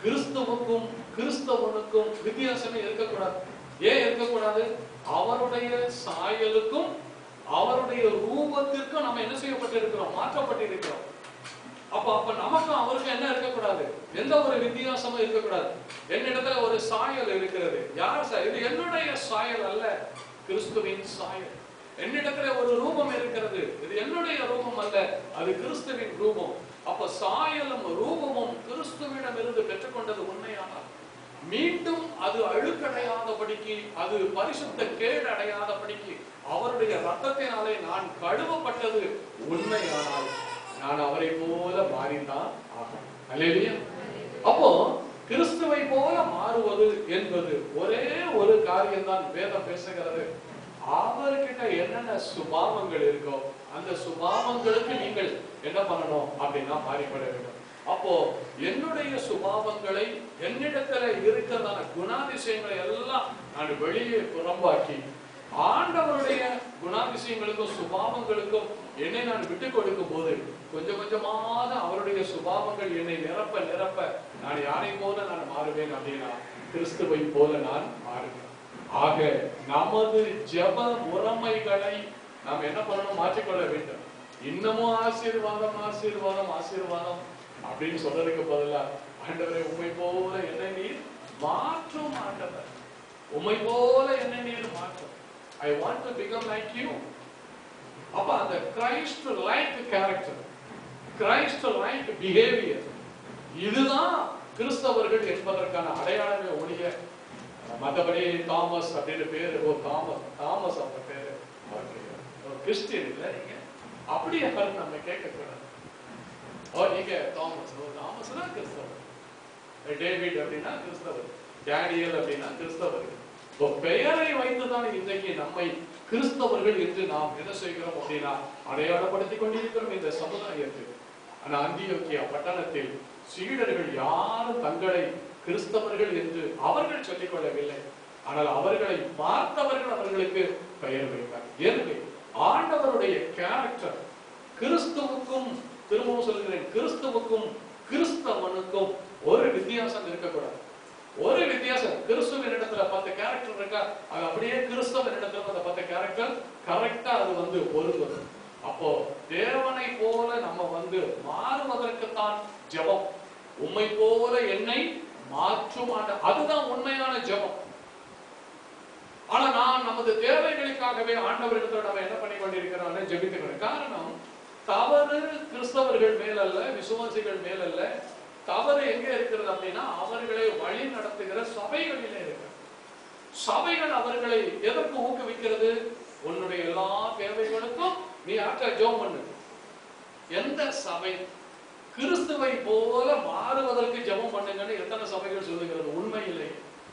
கிறிஸ்துவுக்கும் கிறிஸ்தவனுக்கும் வித்தியாசமே இருக்கக்கூடாது ஏன் இருக்கக்கூடாது அவருடைய சாயலுக்கும் அவருடைய ரூபத்திற்கும் நம்ம என்ன செய்யப்பட்டிருக்கிறோம் மாற்றப்பட்டிருக்கிறோம் அப்ப அப்ப நமக்கும் அவருக்கும் என்ன இருக்கக்கூடாது எந்த ஒரு வித்தியாசமும் இருக்கக்கூடாது என்னிடத்துல ஒரு சாயல் இருக்கிறது யார் சாயல் இது என்னுடைய சாயல் அல்ல கிறிஸ்துவின் சாயல் என்னிடத்துல ஒரு ரூபம் இருக்கிறது இது என்னுடைய ரூபம் அல்ல அது கிறிஸ்துவின் ரூபம் அப்ப சாயலும் ரூபமும் கிறிஸ்துவிடம் இருந்து பெற்றுக்கொண்டது உண்மையானால் மீண்டும் அது அழுக்கடையாதபடிக்கு அது பரிசுத்த கேடு அடையாதபடிக்கு அவருடைய ரத்தத்தினாலே நான் கழுவப்பட்டது உண்மையானால் நான் அவரை போல மாறித்தான் ஆகும் அல்லேலூயா அப்போ கிறிஸ்துவை போல மாறுவது என்பது ஒரே ஒரு காரியம்தான் வேதம் பேசுகிறது அவர்கிட்ட என்னென்ன சுபாவங்கள் இருக்கோ அந்த சுபாவங்களுக்கு நீங்கள் என்ன பண்ணணும் அப்படின்னா மாறிப்பட வேண்டும் அப்போ என்னுடைய சுபாவங்களை என்னிடத்துல இருக்கிறதான குணாதிசயங்களை எல்லாம் நான் வெளியே புறம்பாக்கி ஆண்டவருடைய குணாதிசயங்களுக்கும் சுபாவங்களுக்கும் என்னை நான் விட்டு கொடுக்கும் போது கொஞ்சம் கொஞ்சமாக அவருடைய சுபாவங்கள் என்னை நிரப்ப நிரப்ப நான் யாரை போல நான் மாறுவேன் அப்படின்னா கிறிஸ்துவை போல நான் மாறுவேன் ஆக நமது ஜெப முறைமைகளை நாம் என்ன பண்ணணும் மாற்றிக்கொள்ள வேண்டும் இன்னமும் ஆசீர்வாதம் ஆசீர்வாதம் ஆசீர்வாதம் அப்படின்னு சொல்றதுக்கு பதிலா ஆண்டவரே உண்மை போல என்னை நீர் மாற்றும் ஆண்டவர் உண்மை போல என்னை நீர் மாற்றும் I want to become like you அப்ப அந்த Christ like character Christ like behaviour இதுதான் கிறிஸ்தவர்கள் என்பதற்கான அடையாளமே ஒழிய மற்றபடி தாமஸ் அப்படின்னு பேரு ஓ தாமஸ் தாமஸ் அவங்க பேரு கிறிஸ்டியன் இல்ல நீங்க அப்படி யாரும் நம்ம கேட்க கூடாது ஓ நீங்க தாமஸ் ஓ தாமஸ் தான் கிறிஸ்தவர் டேவிட் அப்படின்னா கிறிஸ்தவர் டேனியல் அப்படின்னா கிறிஸ்தவர் இப்போ பெயரை வைத்துதான் இன்றைக்கு நம்மை கிறிஸ்தவர்கள் என்று நாம் என்ன செய்கிறோம் அப்படின்னா அடையாளப்படுத்திக் கொண்டிருக்கிறோம் இந்த சமுதாயத்தில் ஆனா அந்தியோக்கியா பட்டணத்தில் சீடர்கள் யாரும் தங்களை கிறிஸ்தவர்கள் என்று அவர்கள் சொல்லிக் கொள்ளவில்லை ஆனால் அவர்களை பார்த்தவர்கள் அவர்களுக்கு பெயர் வைத்தார் எனவே ஆண்டவருடைய கேரக்டர் கிறிஸ்துவுக்கும் திரும்பவும் சொல்கிறேன் கிறிஸ்துவுக்கும் கிறிஸ்தவனுக்கும் ஒரு வித்தியாசம் இருக்கக்கூடாது ஒரு வித்தியாசம் கிறிஸ்துவின் இடத்துல பார்த்த கேரக்டர் இருக்கா அது அப்படியே கிறிஸ்தவன் இடத்துல பார்த்த பார்த்த கேரக்டர் கரெக்டா அது வந்து பொருந்தது அப்போ தேவனை போல நம்ம வந்து மாறுவதற்குத்தான் ஜெபம் உண்மை போல என்னை மாற்றும் ஆண்ட அதுதான் உண்மையான ஜெபம் ஆனா நான் நமது தேவைகளுக்காகவே ஆண்டவரிடத்துல நம்ம என்ன பண்ணி கொண்டிருக்கிறோம் ஜெபித்துக்கிறோம் காரணம் தவறு கிறிஸ்தவர்கள் மேலல்ல விசுவாசிகள் மேலல்ல தவறு எங்க இருக்கிறது அப்படின்னா அவர்களை வழி நடத்துகிற சபைகளிலே இருக்கு சபைகள் அவர்களை எதற்கு ஊக்குவிக்கிறது உன்னுடைய எல்லா தேவைகளுக்கும் நீ ஆற்ற ஜோம் பண்ணு எந்த சபை கிறிஸ்துவை போல மாறுவதற்கு ஜெபம் பண்ணுங்கன்னு எத்தனை சபைகள் சொல்லுகிறது உண்மையில்லை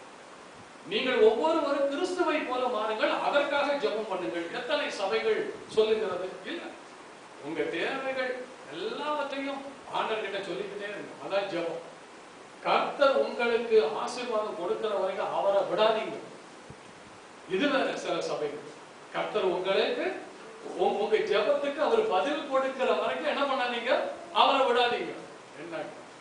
நீங்கள் ஒவ்வொருவரும் கிறிஸ்துவை போல மாறுங்கள் அதற்காக ஜெபம் பண்ணுங்கள் எத்தனை சபைகள் சொல்லுகிறது இல்ல உங்க தேவைகள் எல்லாவற்றையும் ஆண்டர்கிட்ட சொல்லிக்கிட்டே இருங்க அதான் ஜெபம் கர்த்தர் உங்களுக்கு ஆசீர்வாதம் கொடுக்கிற வரைக்கும் அவரை விடாதீங்க இது வேற சில சபைகள் கர்த்தர் உங்களுக்கு உங்க உங்க ஜெபத்துக்கு அவர் பதில் கொடுக்கிற வரைக்கும் என்ன பண்ணாதீங்க அவரை விடாதீங்க என்ன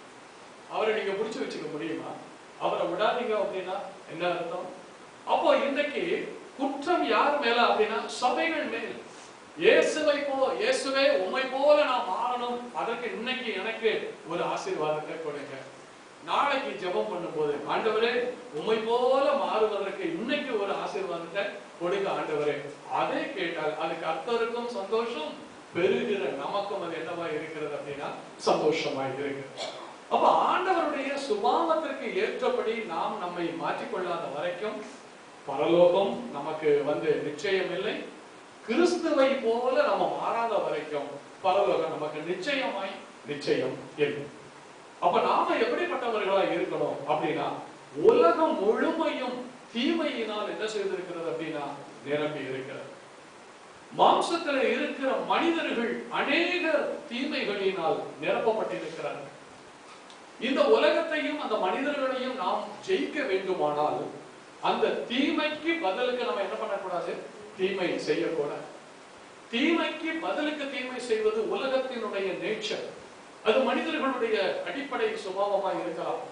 அவரை நீங்க பிடிச்சு வச்சுக்க முடியுமா அவரை விடாதீங்க அப்படின்னா என்ன அர்த்தம் அப்போ இன்னைக்கு குற்றம் யார் மேல அப்படின்னா சபைகள் மேல் இயேசுவை போ இயேசுவே உம்மை போல நான் மாறணும் அதற்கு இன்னைக்கு எனக்கு ஒரு ஆசீர்வாதத்தை கொடுங்க நாளைக்கு ஜெபம் பண்ணும்போது ஆண்டவரே உம்மை போல மாறுவதற்கு இன்னைக்கு ஒரு ஆசீர்வாதத்தை கொடுங்க ஆண்டவரே அதை கேட்டால் அது கர்த்தருக்கும் சந்தோஷம் பெருகிற நமக்கும் அது என்னவா இருக்கிறது அப்படின்னா சந்தோஷமா இருக்கு அப்ப ஆண்டவருடைய சுபாவத்திற்கு ஏற்றபடி நாம் நம்மை மாற்றிக்கொள்ளாத வரைக்கும் பரலோகம் நமக்கு வந்து நிச்சயம் இல்லை கிறிஸ்துவை போல நம்ம மாறாத வரைக்கும் பரலோகம் நமக்கு நிச்சயமாய் நிச்சயம் இல்லை அப்ப நாம எப்படிப்பட்டவர்களா இருக்கணும் அப்படின்னா உலகம் முழுமையும் தீமையினால் என்ன செய்திருக்கிறது அப்படின்னா நிரம்பி இருக்கிறது மாம்சத்துல இருக்கிற மனிதர்கள் அநேக தீமைகளினால் நிரப்பப்பட்டிருக்கிறார்கள் இந்த உலகத்தையும் அந்த மனிதர்களையும் நாம் ஜெயிக்க வேண்டுமானால் அந்த தீமைக்கு பதிலுக்கு நம்ம என்ன பண்ணக்கூடாது தீமை செய்யக்கூடாது தீமைக்கு பதிலுக்கு தீமை செய்வது உலகத்தினுடைய நேச்சர் அது மனிதர்களுடைய அடிப்படை சுபாவமா இருக்கலாம்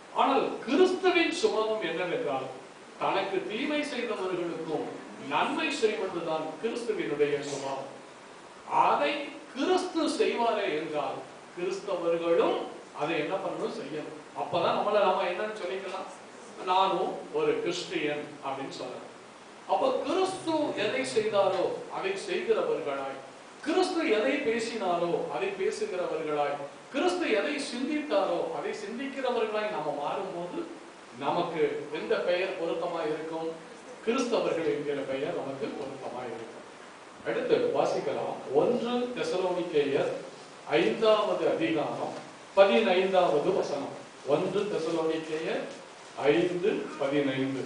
ஆனால் கிறிஸ்துவின் சுபாவம் என்னவென்றால் தனக்கு தீமை செய்தவர்களுக்கும் நன்மை செய்வதுதான் கிறிஸ்துவினுடைய சுபாவம் அதை கிறிஸ்து செய்வாரே என்றால் கிறிஸ்தவர்களும் அதை என்ன பண்ணணும் செய்யணும் அப்பதான் நம்மள நாம என்னன்னு சொல்லிக்கலாம் நானும் ஒரு கிறிஸ்டியன் அப்படின்னு சொல்லலாம் அப்ப கிறிஸ்து எதை செய்தாரோ அதை செய்கிறவர்களாய் கிறிஸ்து எதை பேசினாரோ அதை பேசுகிறவர்களாய் கிறிஸ்து எதை சிந்தித்தாரோ அதை சிந்திக்கிறவர்களாய் நாம மாறும்போது நமக்கு எந்த பெயர் பொருத்தமா இருக்கும் கிறிஸ்தவர்கள் என்கிற பெயர் நமக்கு பொருத்தமா இருக்கும் அடுத்து வாசிக்கலாம் ஒன்று தெசலோனிக்கேயர் ஐந்தாவது அதிகாரம் பதினைந்தாவது வசனம் ஒன்று தெசலோனிக்கேயர் ஐந்து பதினைந்து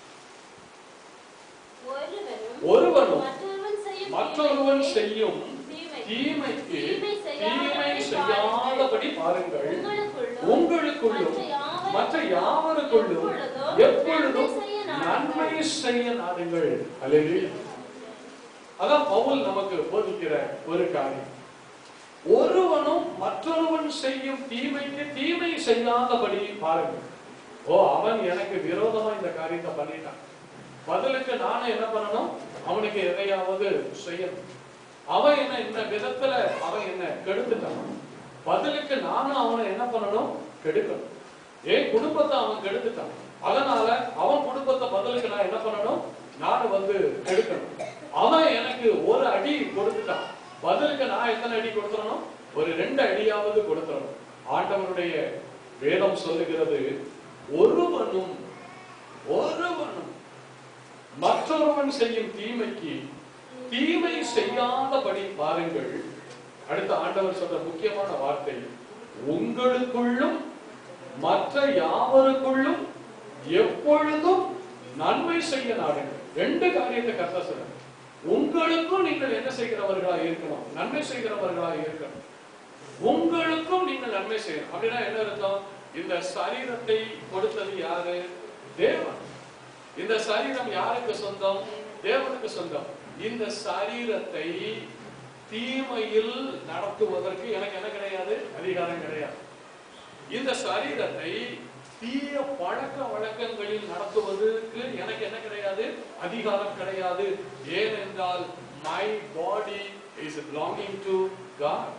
ஒருவனும் ஒருவனும் மற்றொருவன் செய்யும் மற்றொருவன் தீமைக்கு செய்யும் தீமை தீமைக்கு தீமை தீமை செய்யாதபடி செய்யாதபடி பாருங்கள் உங்களுக்குள்ளும் உங்களுக்குள்ளும் மற்ற யாவருக்குள்ளும் எப்பொழுதும் நன்மை செய்ய நாடுங்கள் அல்லேலூயா அதான் பவுல் நமக்கு போதிக்கிற ஒரு காரியம் ஒருவனும் மற்றொருவன் செய்யும் தீமைக்கு தீமை செய்யாதபடி பாருங்கள் ஓ அவன் எனக்கு விரோதமா இந்த காரியத்தை பண்ணிட்டான் பதிலுக்கு நானும் என்ன பண்ணணும் அவனுக்கு எதையாவது செய்யணும் அவன் என்ன இந்த விதத்துல அவன் என்ன கெடுத்துட்டான் பதிலுக்கு நானும் அவனை என்ன பண்ணணும் கெடுக்கணும் என் குடும்பத்தை அவன் கெடுத்துட்டான் அதனால அவன் குடும்பத்தை பதிலுக்கு நான் என்ன பண்ணணும் நான் வந்து கெடுக்கணும் அவன் எனக்கு ஒரு அடி கொடுத்துட்டான் பதிலுக்கு நான் எத்தனை அடி கொடுத்துறணும் ஒரு ரெண்டு அடியாவது கொடுத்துறணும் ஆண்டவருடைய வேதம் சொல்லுகிறது ஒருவனும் ஒருவனும் மற்றொருவன் செய்யும் தீமைக்கு தீமை செய்யாதபடி பாருங்கள் அடுத்த ஆண்டவர் சொல்ற முக்கியமான வார்த்தை உங்களுக்குள்ளும் மற்ற யாவருக்குள்ளும் எப்பொழுதும் நன்மை செய்ய நாடுங்கள் ரெண்டு காரியத்தை கர்த்தா சொல்ற உங்களுக்கும் நீங்கள் என்ன செய்கிறவர்களா இருக்கணும் நன்மை செய்கிறவர்களா இருக்கணும் உங்களுக்கும் நீங்கள் நன்மை செய்யணும் அப்படின்னா என்ன அர்த்தம் இந்த சரீரத்தை கொடுத்தது யாரு தேவன் இந்த சரீரம் யாருக்கு சொந்தம் தேவனுக்கு சொந்தம் இந்த சரீரத்தை தீமையில் நடத்துவதற்கு எனக்கு என்ன கிடையாது அதிகாரம் கிடையாது இந்த சரீரத்தை தீய பழக்க வழக்கங்களில் நடத்துவதற்கு எனக்கு என்ன கிடையாது அதிகாரம் கிடையாது ஏனென்றால் my body is belonging to God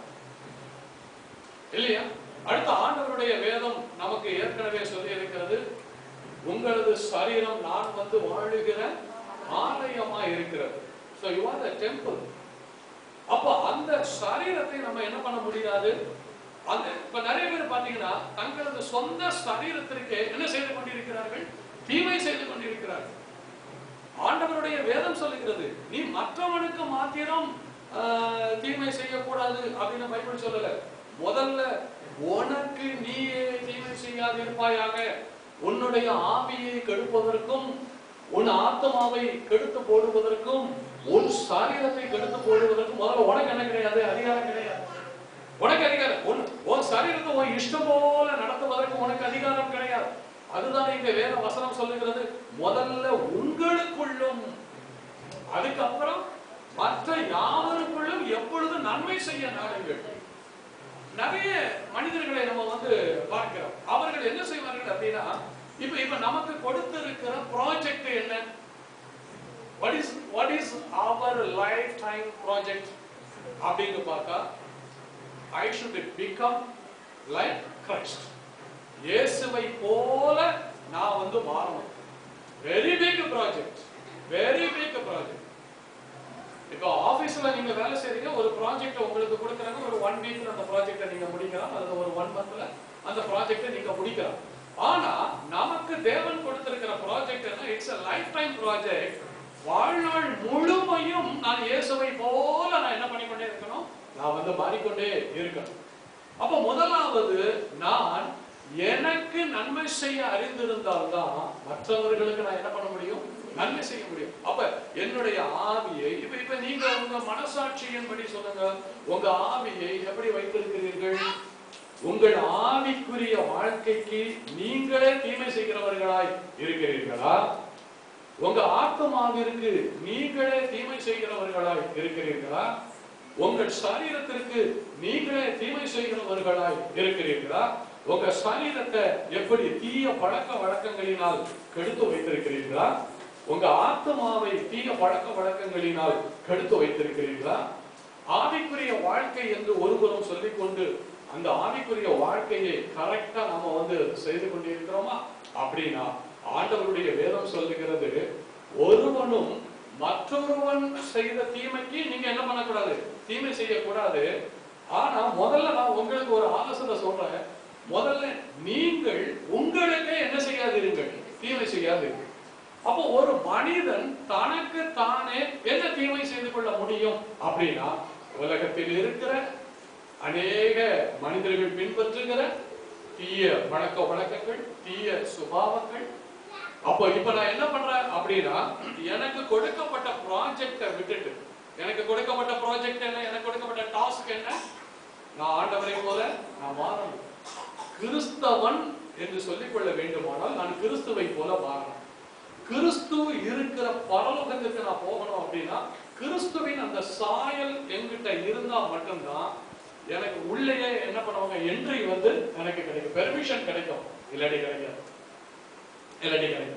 இல்லையா அடுத்த ஆண்டவருடைய வேதம் நமக்கு ஏற்கனவே சொல்லி இருக்கிறது உங்களது சரீரம் நான் வந்து வாழுகிற ஆலயமா இருக்கிறது so you are the temple அப்ப அந்த சரீரத்தை நம்ம என்ன பண்ண முடியாது அந்த இப்ப நிறைய பேர் பாத்தீங்கன்னா தங்களது சொந்த சரீரத்திற்கு என்ன செய்து கொண்டிருக்கிறார்கள் தீமை செய்து கொண்டிருக்கிறார்கள் ஆண்டவருடைய வேதம் சொல்லுகிறது நீ மற்றவனுக்கு மாத்திரம் ஆஹ், தீமை செய்யக்கூடாது அப்படின்னு பைபிள் சொல்லல முதல்ல உனக்கு நீயே தீமை செய்யாதிருப்பாயாக உன்னுடைய ஆவியை கெடுப்பதற்கும் உன் ஆத்மாவை கெடுத்து போடுவதற்கும் உன் சரீரத்தை கெடுத்து போடுவதற்கும் முதல்ல உனக்கு என்ன கிடையாது அதிகாரம் கிடையாது உனக்கு அதிகாரம் உன் உன் சரீரத்தை உன் இஷ்டம் போல நடத்துவதற்கு உனக்கு அதிகாரம் கிடையாது அதுதான் இங்க வேத வசனம் சொல்லுகிறது முதல்ல உங்களுக்குள்ளும் அதுக்கப்புறம் மற்ற யாவருக்குள்ளும் எப்பொழுதும் நன்மை செய்ய நாடுங்கள் நிறைய மனிதர்களை நம்ம வந்து பார்க்கிறோம் அவர்கள் என்ன செய்வார்கள் அப்படின்னா இப்ப இப்ப நமக்கு கொடுத்திருக்கிற ப்ராஜெக்ட் என்ன what is what is our lifetime project அப்படின்னு பார்த்தா I should become like Christ இயேசுவை போல நான் வந்து மாறணும் very big project very big project இப்போ ஆபீஸ்ல நீங்க வேலை செய்றீங்க ஒரு ப்ராஜெக்ட் உங்களுக்கு கொடுக்குறாங்க ஒரு ஒன் வீக்ல அந்த ப்ராஜெக்ட்டை நீங்க முடிக்கலாம் அல்லது ஒரு ஒன் மந்த்ல அந்த ப்ராஜெக்ட்டை நீங்க முடிக்கலாம் ஆனா நமக்கு தேவன் கொடுத்திருக்கிற ப்ராஜெக்ட் என்ன it's a lifetime project வாழ்நாள் முழுமையும் நான் இயேசுவை போல நான் என்ன பண்ணிக்கொண்டே இருக்கணும் நான் வந்து மாறிக்கொண்டே இருக்கணும் அப்ப முதலாவது நான் எனக்கு நன்மை செய்ய அறிந்திருந்தால்தான் மற்றவர்களுக்கு நான் என்ன பண்ண முடியும் நன்மை செய்ய முடியும் அப்ப என்னுடைய ஆவியை இப்ப இப்ப நீங்க உங்க மனசாட்சியின்படி சொல்லுங்க உங்க ஆவியை எப்படி வைத்திருக்கிறீர்கள் உங்கள் ஆவிக்குரிய வாழ்க்கைக்கு நீங்களே தீமை செய்கிறவர்களாய் இருக்கிறீர்களா உங்க ஆத்மாவிற்கு நீங்களே தீமை செய்கிறவர்களாய் இருக்கிறீர்களா உங்கள் சரீரத்திற்கு நீங்களே தீமை செய்கிறவர்களாய் இருக்கிறீர்களா உங்க சரீரத்தை எப்படி தீய பழக்க வழக்கங்களினால் கெடுத்து வைத்திருக்கிறீர்களா உங்க ஆத்மாவை தீய பழக்க வழக்கங்களினால் கெடுத்து வைத்திருக்கிறீர்களா ஆவிக்குரிய வாழ்க்கை என்று ஒருபுறம் சொல்லிக்கொண்டு அந்த ஆவிக்குரிய வாழ்க்கையை கரெக்டா நாம வந்து செய்து கொண்டிருக்கிறோமா அப்படின்னா ஆண்டவருடைய வேதம் சொல்லுகிறது ஒருவனும் மற்றொருவன் செய்த தீமைக்கு நீங்க என்ன பண்ணக்கூடாது தீமை செய்யக்கூடாது ஆனா முதல்ல நான் உங்களுக்கு ஒரு ஆலோசனை சொல்றேன் முதல்ல நீங்கள் உங்களுக்கே என்ன செய்யாதிருங்கள் தீமை செய்யாதீர்கள் அப்போ ஒரு மனிதன் தனக்கு தானே என்ன தீமை செய்து கொள்ள முடியும் அப்படின்னா உலகத்தில் இருக்கிற அநேக மனிதர்கள் பின்பற்றுகிற தீய பழக்க வழக்கங்கள் தீய சுபாவங்கள் அப்போ இப்ப நான் என்ன பண்றேன் அப்படின்னா எனக்கு கொடுக்கப்பட்ட ப்ராஜெக்டை விட்டுட்டு எனக்கு கொடுக்கப்பட்ட ப்ராஜெக்ட் என்ன எனக்கு கொடுக்கப்பட்ட டாஸ்க் என்ன நான் ஆண்டவரை போல நான் மாறணும் கிறிஸ்தவன் என்று சொல்லிக் கொள்ள வேண்டுமானால் நான் கிறிஸ்துவை போல மாறணும் கிறிஸ்து இருக்கிற பரலோகத்துக்கு நான் போகணும் அப்படின்னா கிறிஸ்துவின் அந்த சாயல் என்கிட்ட இருந்தா மட்டும்தான் எனக்கு உள்ளேயே என்ன பண்ணுவாங்க என்ட்ரி வந்து எனக்கு கிடைக்கும் பெர்மிஷன் கிடைக்கும் இல்லாட்டி கிடைக்காது இல்லாட்டி கிடைக்கும்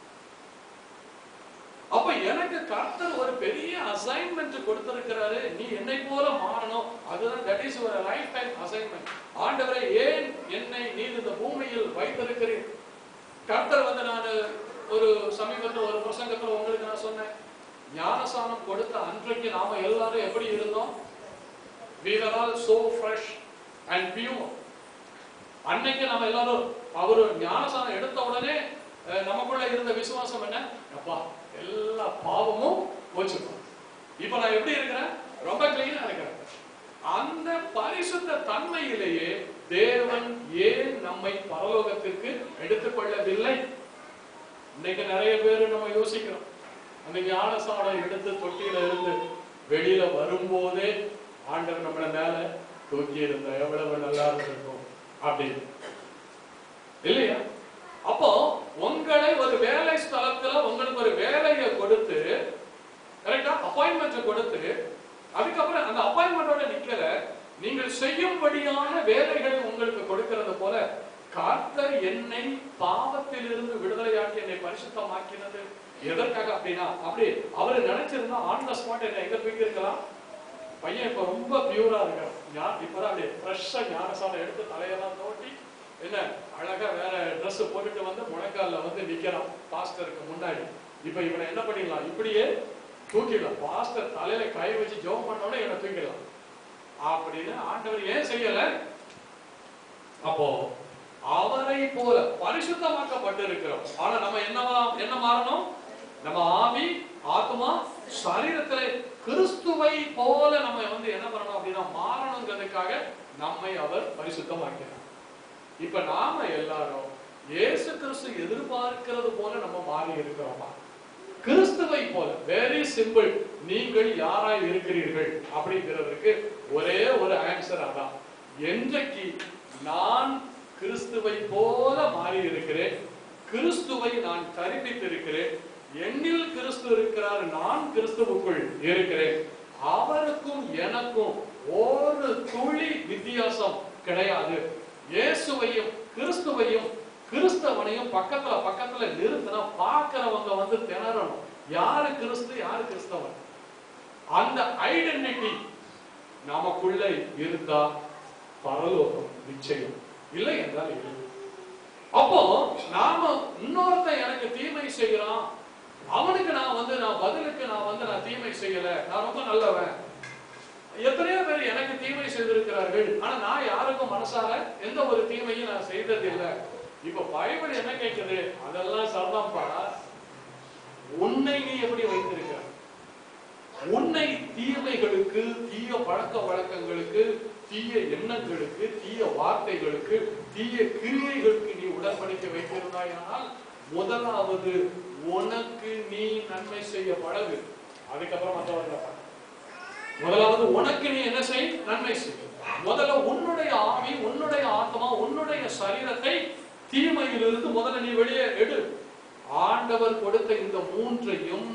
அப்ப எனக்கு கர்த்தர் ஒரு பெரிய அசைன்மெண்ட் கொடுத்திருக்கிறாரு நீ என்னை போல மாறணும் அதுதான் தட் இஸ் ஒரு லைஃப் டைம் அசைன்மெண்ட் ஆண்டவரே ஏன் என்னை நீர் இந்த பூமியில் வைத்திருக்கிறீர் கர்த்தர் வந்து நான் ஒரு சமீபத்தில் ஒரு பிரசங்கத்துல உங்களுக்கு நான் சொன்னேன் ஞானசானம் கொடுத்த அன்றைக்கு நாம எல்லாரும் எப்படி இருந்தோம் we were all so fresh and pure அன்னைக்கு நாம எல்லாரும் அவரு ஞானசானம் எடுத்த உடனே அஹ், நமக்குள்ள இருந்த விசுவாசம் என்ன அப்பா எல்லா பாவமும் போச்சுப்பா இப்ப நான் எப்படி இருக்கிறேன் ரொம்ப கிளீனா இருக்கிறேன் அந்த பரிசுத்த தன்மையிலேயே தேவன் ஏன் நம்மை பரலோகத்திற்கு எடுத்துக்கொள்ளவில்லை இன்னைக்கு நிறைய பேர் நம்ம யோசிக்கிறோம் அந்த ஞானசானம் எடுத்து தொட்டியில இருந்து வெளியில வரும்போதே ஆண்டவர் நம்மள மேல தூக்கி இருந்தா எவ்வளவு நல்லா இருந்திருக்கும் அப்படின்னு இல்லையா அப்போ உங்களை ஒரு வேலை ஸ்தலத்துல உங்களுக்கு ஒரு வேலையை கொடுத்து கரெக்டா அப்பாயின்மெண்ட் கொடுத்து அதுக்கப்புறம் அந்த அப்பாயின்மெண்டோட நிக்கல நீங்கள் செய்யும்படியான வேலைகளை உங்களுக்கு கொடுக்கிறது போல கர்த்தர் என்னை பாவத்திலிருந்து விடுதலையாக்கி என்னை பரிசுத்தமாக்கினது எதற்காக அப்படின்னா அப்படி அவரு நினைச்சிருந்தா ஆன் த ஸ்பாட் என்ன எங்க தூக்கி இருக்கலாம் பையன் இப்ப ரொம்ப பியூரா இருக்கான் ஞா- இப்பதான் அப்படியே ஃப்ரெஷ்ஷா ஞானசாலம் எடுத்து தலையெல்லாம் தோட்டி என்ன அழகா வேற Dress போட்டுட்டு வந்து முழங்கால்ல வந்து நிக்கிறான் பாஸ்டருக்கு முன்னாடி இப்ப இவனை என்ன பண்ணிடலாம் இப்படியே தூக்கிடலாம் பாஸ்டர் தலையில கை வச்சு ஜெபம் பண்ண உடனே இவனை தூக்கிடலாம் அப்படின்னு ஆண்டவர் ஏன் செய்யல அப்போ அவரை போல பரிசுத்தமாக்கப்பட்டு இருக்கிறோம் ஆனா நம்ம என்னவா என்ன மாறணும் நம்ம ஆவி ஆத்மா சரீரத்துல கிறிஸ்துவை போல நம்ம வந்து என்ன பண்ணணும் அப்படின்னா மாறணுங்கிறதுக்காக நம்மை அவர் பரிசுத்தமாக்கிறார் இப்ப நாம எல்லாரும் இயேசு கிறிஸ்து எதிர்பார்க்கிறது போல நம்ம மாறி இருக்கிறோமா கிறிஸ்துவை போல வெரி சிம்பிள் நீங்கள் யாராய் இருக்கிறீர்கள் அப்படிங்கிறதுக்கு ஒரே ஒரு ஆன்சர் அதான் என்றைக்கு நான் கிறிஸ்துவை போல மாறி இருக்கிறேன் கிறிஸ்துவை நான் தரிப்பித்திருக்கிறேன் என்னில் கிறிஸ்து இருக்கிறார் நான் கிறிஸ்துவுக்குள் இருக்கிறேன் அவருக்கும் எனக்கும் ஒரு துளி வித்தியாசம் கிடையாது இயேசுவையும் கிறிஸ்துவையும் கிறிஸ்தவனையும் பக்கத்துல பக்கத்துல நிறுத்தினா பார்க்கிறவங்க வந்து திணறணும் யாரு கிறிஸ்து யாரு கிறிஸ்தவன் அந்த ஐடென்டிட்டி நமக்குள்ள இருந்தா பரலோகம் நிச்சயம் இல்லை என்றால் இல்லை அப்போ நாம இன்னொருத்தன் எனக்கு தீமை செய்யறான் அவனுக்கு நான் வந்து நான் பதிலுக்கு நான் வந்து நான் தீமை செய்யல நான் ரொம்ப நல்லவன் எத்தனையோ பேர் எனக்கு தீமை செய்திருக்கிறார்கள் ஆனா நான் யாருக்கும் மனசார எந்த ஒரு தீமையும் நான் செய்தது இல்லை இப்ப பைபிள் என்ன கேக்குது அதெல்லாம் சரிதான்ப்பா உன்னை நீ எப்படி வைத்திருக்க உன்னை தீமைகளுக்கு தீய பழக்க வழக்கங்களுக்கு தீய எண்ணங்களுக்கு தீய வார்த்தைகளுக்கு தீய கிரியைகளுக்கு நீ உடன்படிக்கை வைத்திருந்தாயானால் முதலாவது உனக்கு நீ நன்மை செய்ய பழகு அதுக்கப்புறம் மற்றவர்களை பாரு. முதலாவது உனக்கு நீ என்ன செய் நன்மை செய் முதல்ல உன்னுடைய ஆவி உன்னுடைய ஆத்மா உன்னுடைய சரீரத்தை தீமையிலிருந்து முதல்ல நீ வெளியே எடு ஆண்டவர் கொடுத்த இந்த மூன்றையும்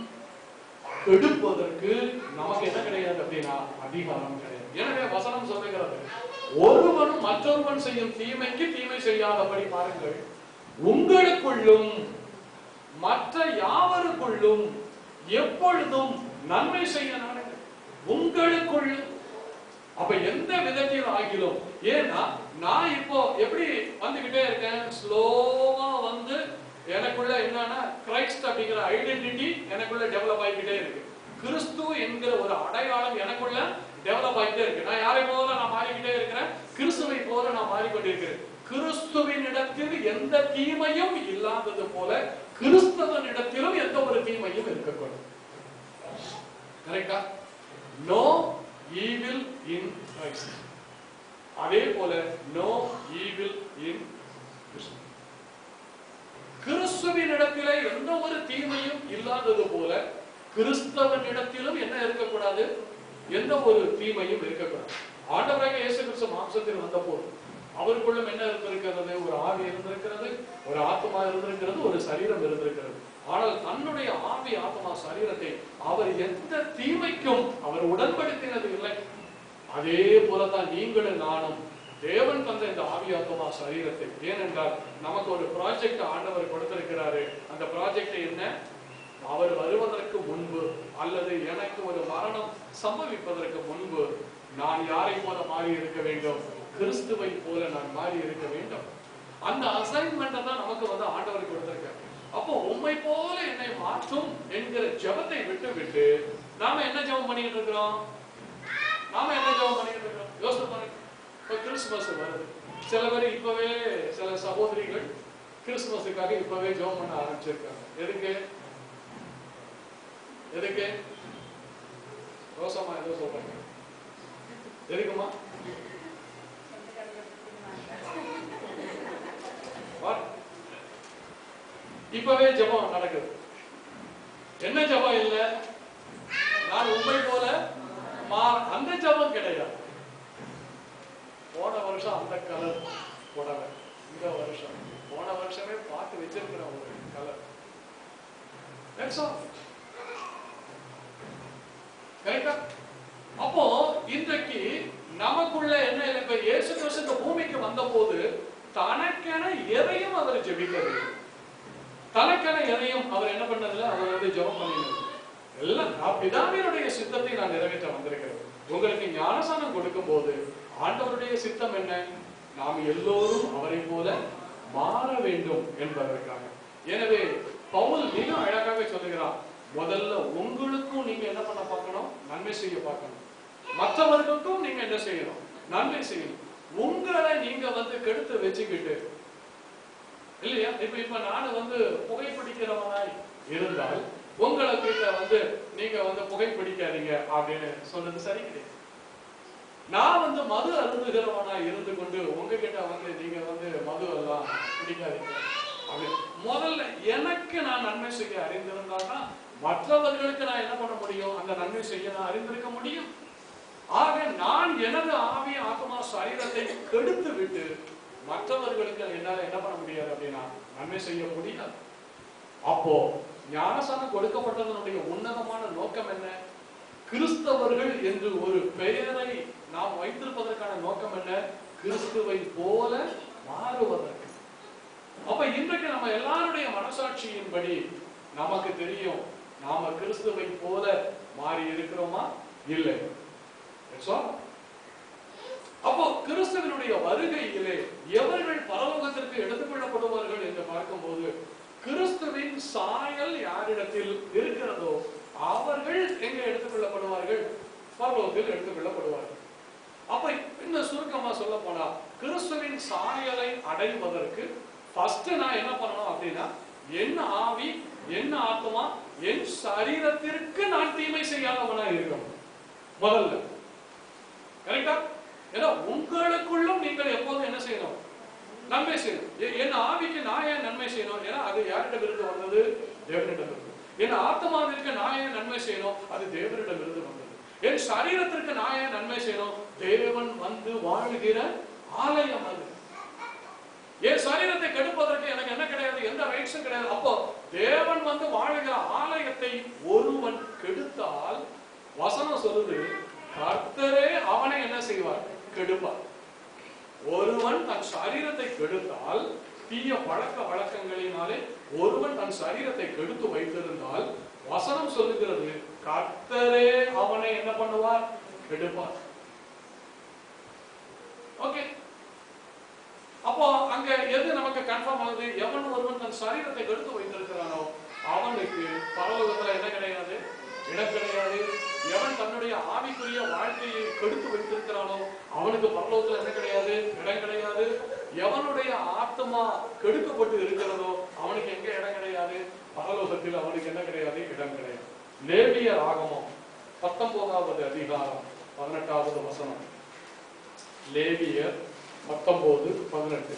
எடுப்பதற்கு நமக்கு என்ன கிடையாது அப்படின்னா அதிகாரம் கிடையாது எனவே வசனம் சொல்லுகிறது ஒருவனும் மற்றொருவன் செய்யும் தீமைக்கு தீமை செய்யாதபடி பாருங்கள் உங்களுக்குள்ளும் மற்ற யாவருக்குள்ளும் எப்பொழுதும் நன்மை செய்ய நாடுங்கள் உங்களுக்குள்ளும் அப்ப எந்த விதத்தில் ஆகிலும் ஏன்னா நான் இப்போ எப்படி வந்துகிட்டே இருக்கேன் ஸ்லோவா வந்து எனக்குள்ள என்னன்னா கிரைஸ்ட் அப்படிங்கிற ஐடென்டிட்டி எனக்குள்ள டெவலப் ஆகிக்கிட்டே இருக்கு கிறிஸ்து என்கிற ஒரு அடையாளம் எனக்குள்ள டெவலப் ஆகிட்டே இருக்கு நான் யாரை போல நான் மாறிக்கிட்டே இருக்கிறேன் கிறிஸ்துவை போல நான் மாறிக்கொண்டிருக்கிறேன் கிறிஸ்துவின் இடத்தில் எந்த தீமையும் இல்லாதது போல கிறிஸ்தவன் இடத்திலும் எந்த ஒரு தீமையும் இருக்கக்கூடாது கரெக்டா நோ ஈவில் இன் கிரைஸ்ட் அதே போல நோ ஈவில் இன் கிறிஸ்துவின் இடத்திலே எந்த ஒரு தீமையும் இல்லாதது போல கிறிஸ்தவன் இடத்திலும் என்ன இருக்கக்கூடாது எந்த ஒரு தீமையும் இருக்கக்கூடாது ஆண்டவராக இயேசு கிறிஸ்து மாம்சத்தில் வந்த போது அவருக்குள்ளும் என்ன இருந்திருக்கிறது ஒரு ஆவி இருந்திருக்கிறது ஒரு ஆத்மா இருந்திருக்கிறது ஒரு சரீரம் இருந்திருக்கிறது ஆனால் தன்னுடைய ஆவி ஆத்மா சரீரத்தை அவர் எந்த தீமைக்கும் அவர் உடன்படுத்தினது இல்லை அதே போலதான் நீங்களும் நானும் தேவன் தந்த இந்த ஆவி ஆத்மா சரீரத்தை ஏனென்றால் நமக்கு ஒரு ப்ராஜெக்ட் ஆண்டவர் கொடுத்திருக்கிறாரு அந்த ப்ராஜெக்ட் என்ன அவர் வருவதற்கு முன்பு அல்லது எனக்கு ஒரு மரணம் சம்பவிப்பதற்கு முன்பு நான் யாரை போல மாறி இருக்க வேண்டும் கிறிஸ்துவை போல நான் மாறி இருக்க வேண்டும் அந்த அசைன்மெண்ட்டை தான் நமக்கு வந்து ஆண்டவர் கொடுத்திருக்காரு அப்போ உண்மை போல என்னை மாற்றும் என்கிற ஜெபத்தை விட்டு விட்டு நாம என்ன ஜெபம் பண்ணிட்டு இருக்கிறோம் நாம என்ன ஜெபம் பண்ணிட்டு இருக்கிறோம் யோசனை பாருங்க இப்ப கிறிஸ்துமஸ் வருது சில பேர் இப்பவே சில சகோதரிகள் கிறிஸ்துமஸுக்காக இப்பவே ஜெபம் பண்ண ஆரம்பிச்சிருக்காங்க எதுக்கு எதுக்கு ரோசமா ஏதோ சொல்றாங்க எதுக்குமா What? இப்பவே ஜெபம் நடக்குது என்ன ஜெபம் இல்ல நான் உண்மை போல மா அந்த ஜெபம் கிடையாது போன வருஷம் அந்த கலர் புடவை இந்த வருஷம் போன வருஷமே பார்த்து வச்சிருக்கிற ஒரு கலர் தட்ஸ் ஆல் கரெக்டா அப்போ இன்றைக்கு நமக்குள்ள என்ன இல்லை இப்ப இயேசு கிறிஸ்து இந்த பூமிக்கு வந்தபோது தனக்கென எதையும் அவர் ஜெபிக்கவில்லை தனக்கென எதையும் அவர் என்ன பண்ணதில்ல அவர் வந்து ஜெபம் பண்ணினது எல்லாம் நான் பிதாவினுடைய சித்தத்தை நான் நிறைவேற்ற வந்திருக்கிறேன் உங்களுக்கு ஞானசானம் கொடுக்கும் போது ஆண்டவருடைய சித்தம் என்ன நாம் எல்லோரும் அவரை போல மாற வேண்டும் என்பதற்காக எனவே பவுல் மிக அழகாக சொல்லுகிறார் முதல்ல உங்களுக்கும் நீங்க என்ன பண்ண பார்க்கணும் நன்மை செய்ய பார்க்கணும் மற்றவர்களுக்கும் நீங்க என்ன செய்யணும் நன்மை செய்யணும் உங்களை நீங்க வந்து கெடுத்து வச்சுக்கிட்டு இல்லையா இப்ப இப்ப நான் வந்து புகைப்பிடிக்கிறவனாய் இருந்தால் உங்களை கிட்ட வந்து நீங்க வந்து புகைப்பிடிக்காதீங்க அப்படின்னு சொன்னது சரி கிடையாது நான் வந்து மது அருந்துகிறவனா இருந்து கொண்டு உங்ககிட்ட வந்து நீங்க வந்து மது எல்லாம் பிடிக்காதீங்க அப்படி முதல்ல எனக்கு நான் நன்மை செய்ய அறிந்திருந்தால்தான் மற்றவர்களுக்கு நான் என்ன பண்ண முடியும் அந்த நன்மை செய்ய நான் அறிந்திருக்க முடியும் ஆக நான் எனது ஆவி ஆத்மா சரீரத்தை கெடுத்து விட்டு மற்றவர்களுக்கு என்னால என்ன பண்ண முடியாது அப்படின்னா நன்மை செய்ய முடியாது அப்போ ஞானசானம் கொடுக்கப்பட்டதனுடைய உன்னதமான நோக்கம் என்ன கிறிஸ்தவர்கள் என்று ஒரு பெயரை நாம் வைத்திருப்பதற்கான நோக்கம் என்ன கிறிஸ்துவை போல மாறுவதற்கு அப்ப இன்றைக்கு நம்ம எல்லாருடைய மனசாட்சியின்படி நமக்கு தெரியும் நாம கிறிஸ்துவை போல மாறி இருக்கிறோமா இல்லை That's all. அப்போ கிறிஸ்துவனுடைய வருகையிலே எவர்கள் பரலோகத்திற்கு எடுத்துக்கொள்ளப்படுவார்கள் என்று பார்க்கும்போது கிறிஸ்துவின் சாயல் யாரிடத்தில் இருக்கிறதோ அவர்கள் எங்க எடுத்துக்கொள்ளப்படுவார்கள் பரலோகத்தில் எடுத்துக்கொள்ளப்படுவார்கள் அப்ப இன்னும் சுருக்கமா சொல்ல போனா கிறிஸ்துவின் சாயலை அடைவதற்கு ஃபர்ஸ்ட் நான் என்ன பண்ணணும் அப்படின்னா என் ஆவி என் ஆத்மா என் சரீரத்திற்கு நான் தீமை செய்யாதவனா இருக்கணும் முதல்ல கரெக்டா ஏன்னா உங்களுக்குள்ளும் நீங்கள் எப்போதும் என்ன செய்யணும் நன்மை செய்யணும் எ- என் ஆவிக்கு நான் ஏன் நன்மை செய்யணும் ஏன்னா அது யாரிடமிருந்து வந்தது தேவனிடமிருந்து என் ஆத்மாவிற்கு நான் ஏன் நன்மை செய்யணும் அது தேவனிடமிருந்து வந்தது என் சரீரத்திற்கு நான் ஏன் நன்மை செய்யணும் தேவன் வந்து வாழுகிற ஆலயம் அது என் சரீரத்தை கெடுப்பதற்கு எனக்கு என்ன கிடையாது எந்த ரைட்ஸும் கிடையாது அப்போ தேவன் வந்து வாழுகிற ஆலயத்தை ஒருவன் கெடுத்தால் வசனம் சொல்லுது கர்த்தரே அவனை என்ன செய்வார் கெடுப்பார் ஒருவன் தன் சரீரத்தை கெடுத்தால் தீய பழக்க வழக்கங்களினாலே ஒருவன் தன் சரீரத்தை கெடுத்து வைத்திருந்தால் வசனம் சொல்லுகிறது கர்த்தரே அவனை என்ன பண்ணுவார் கெடுப்பார் ஓகே அப்போ அங்க எது நமக்கு கன்ஃபார்ம் ஆகுது எவன் ஒருவன் தன் சரீரத்தை கெடுத்து வைத்திருக்கிறானோ அவனுக்கு பரலோகத்துல என்ன கிடையாது இடம் கிடையாது எவன் தன்னுடைய ஆவிக்குரிய வாழ்க்கையை கெடுத்து வைத்திருக்கிறானோ அவனுக்கு பரலோகத்துல என்ன கிடையாது இடம் கிடையாது எவனுடைய ஆத்மா கெடுக்கப்பட்டு இருக்கிறதோ அவனுக்கு எங்க இடம் கிடையாது பரலோகத்தில் அவனுக்கு என்ன கிடையாது இடம் கிடையாது லேவிய ராகமம் பத்தொன்பதாவது அதிகாரம் பதினெட்டாவது வசனம் லேவியர் பத்தொன்பது பதினெட்டு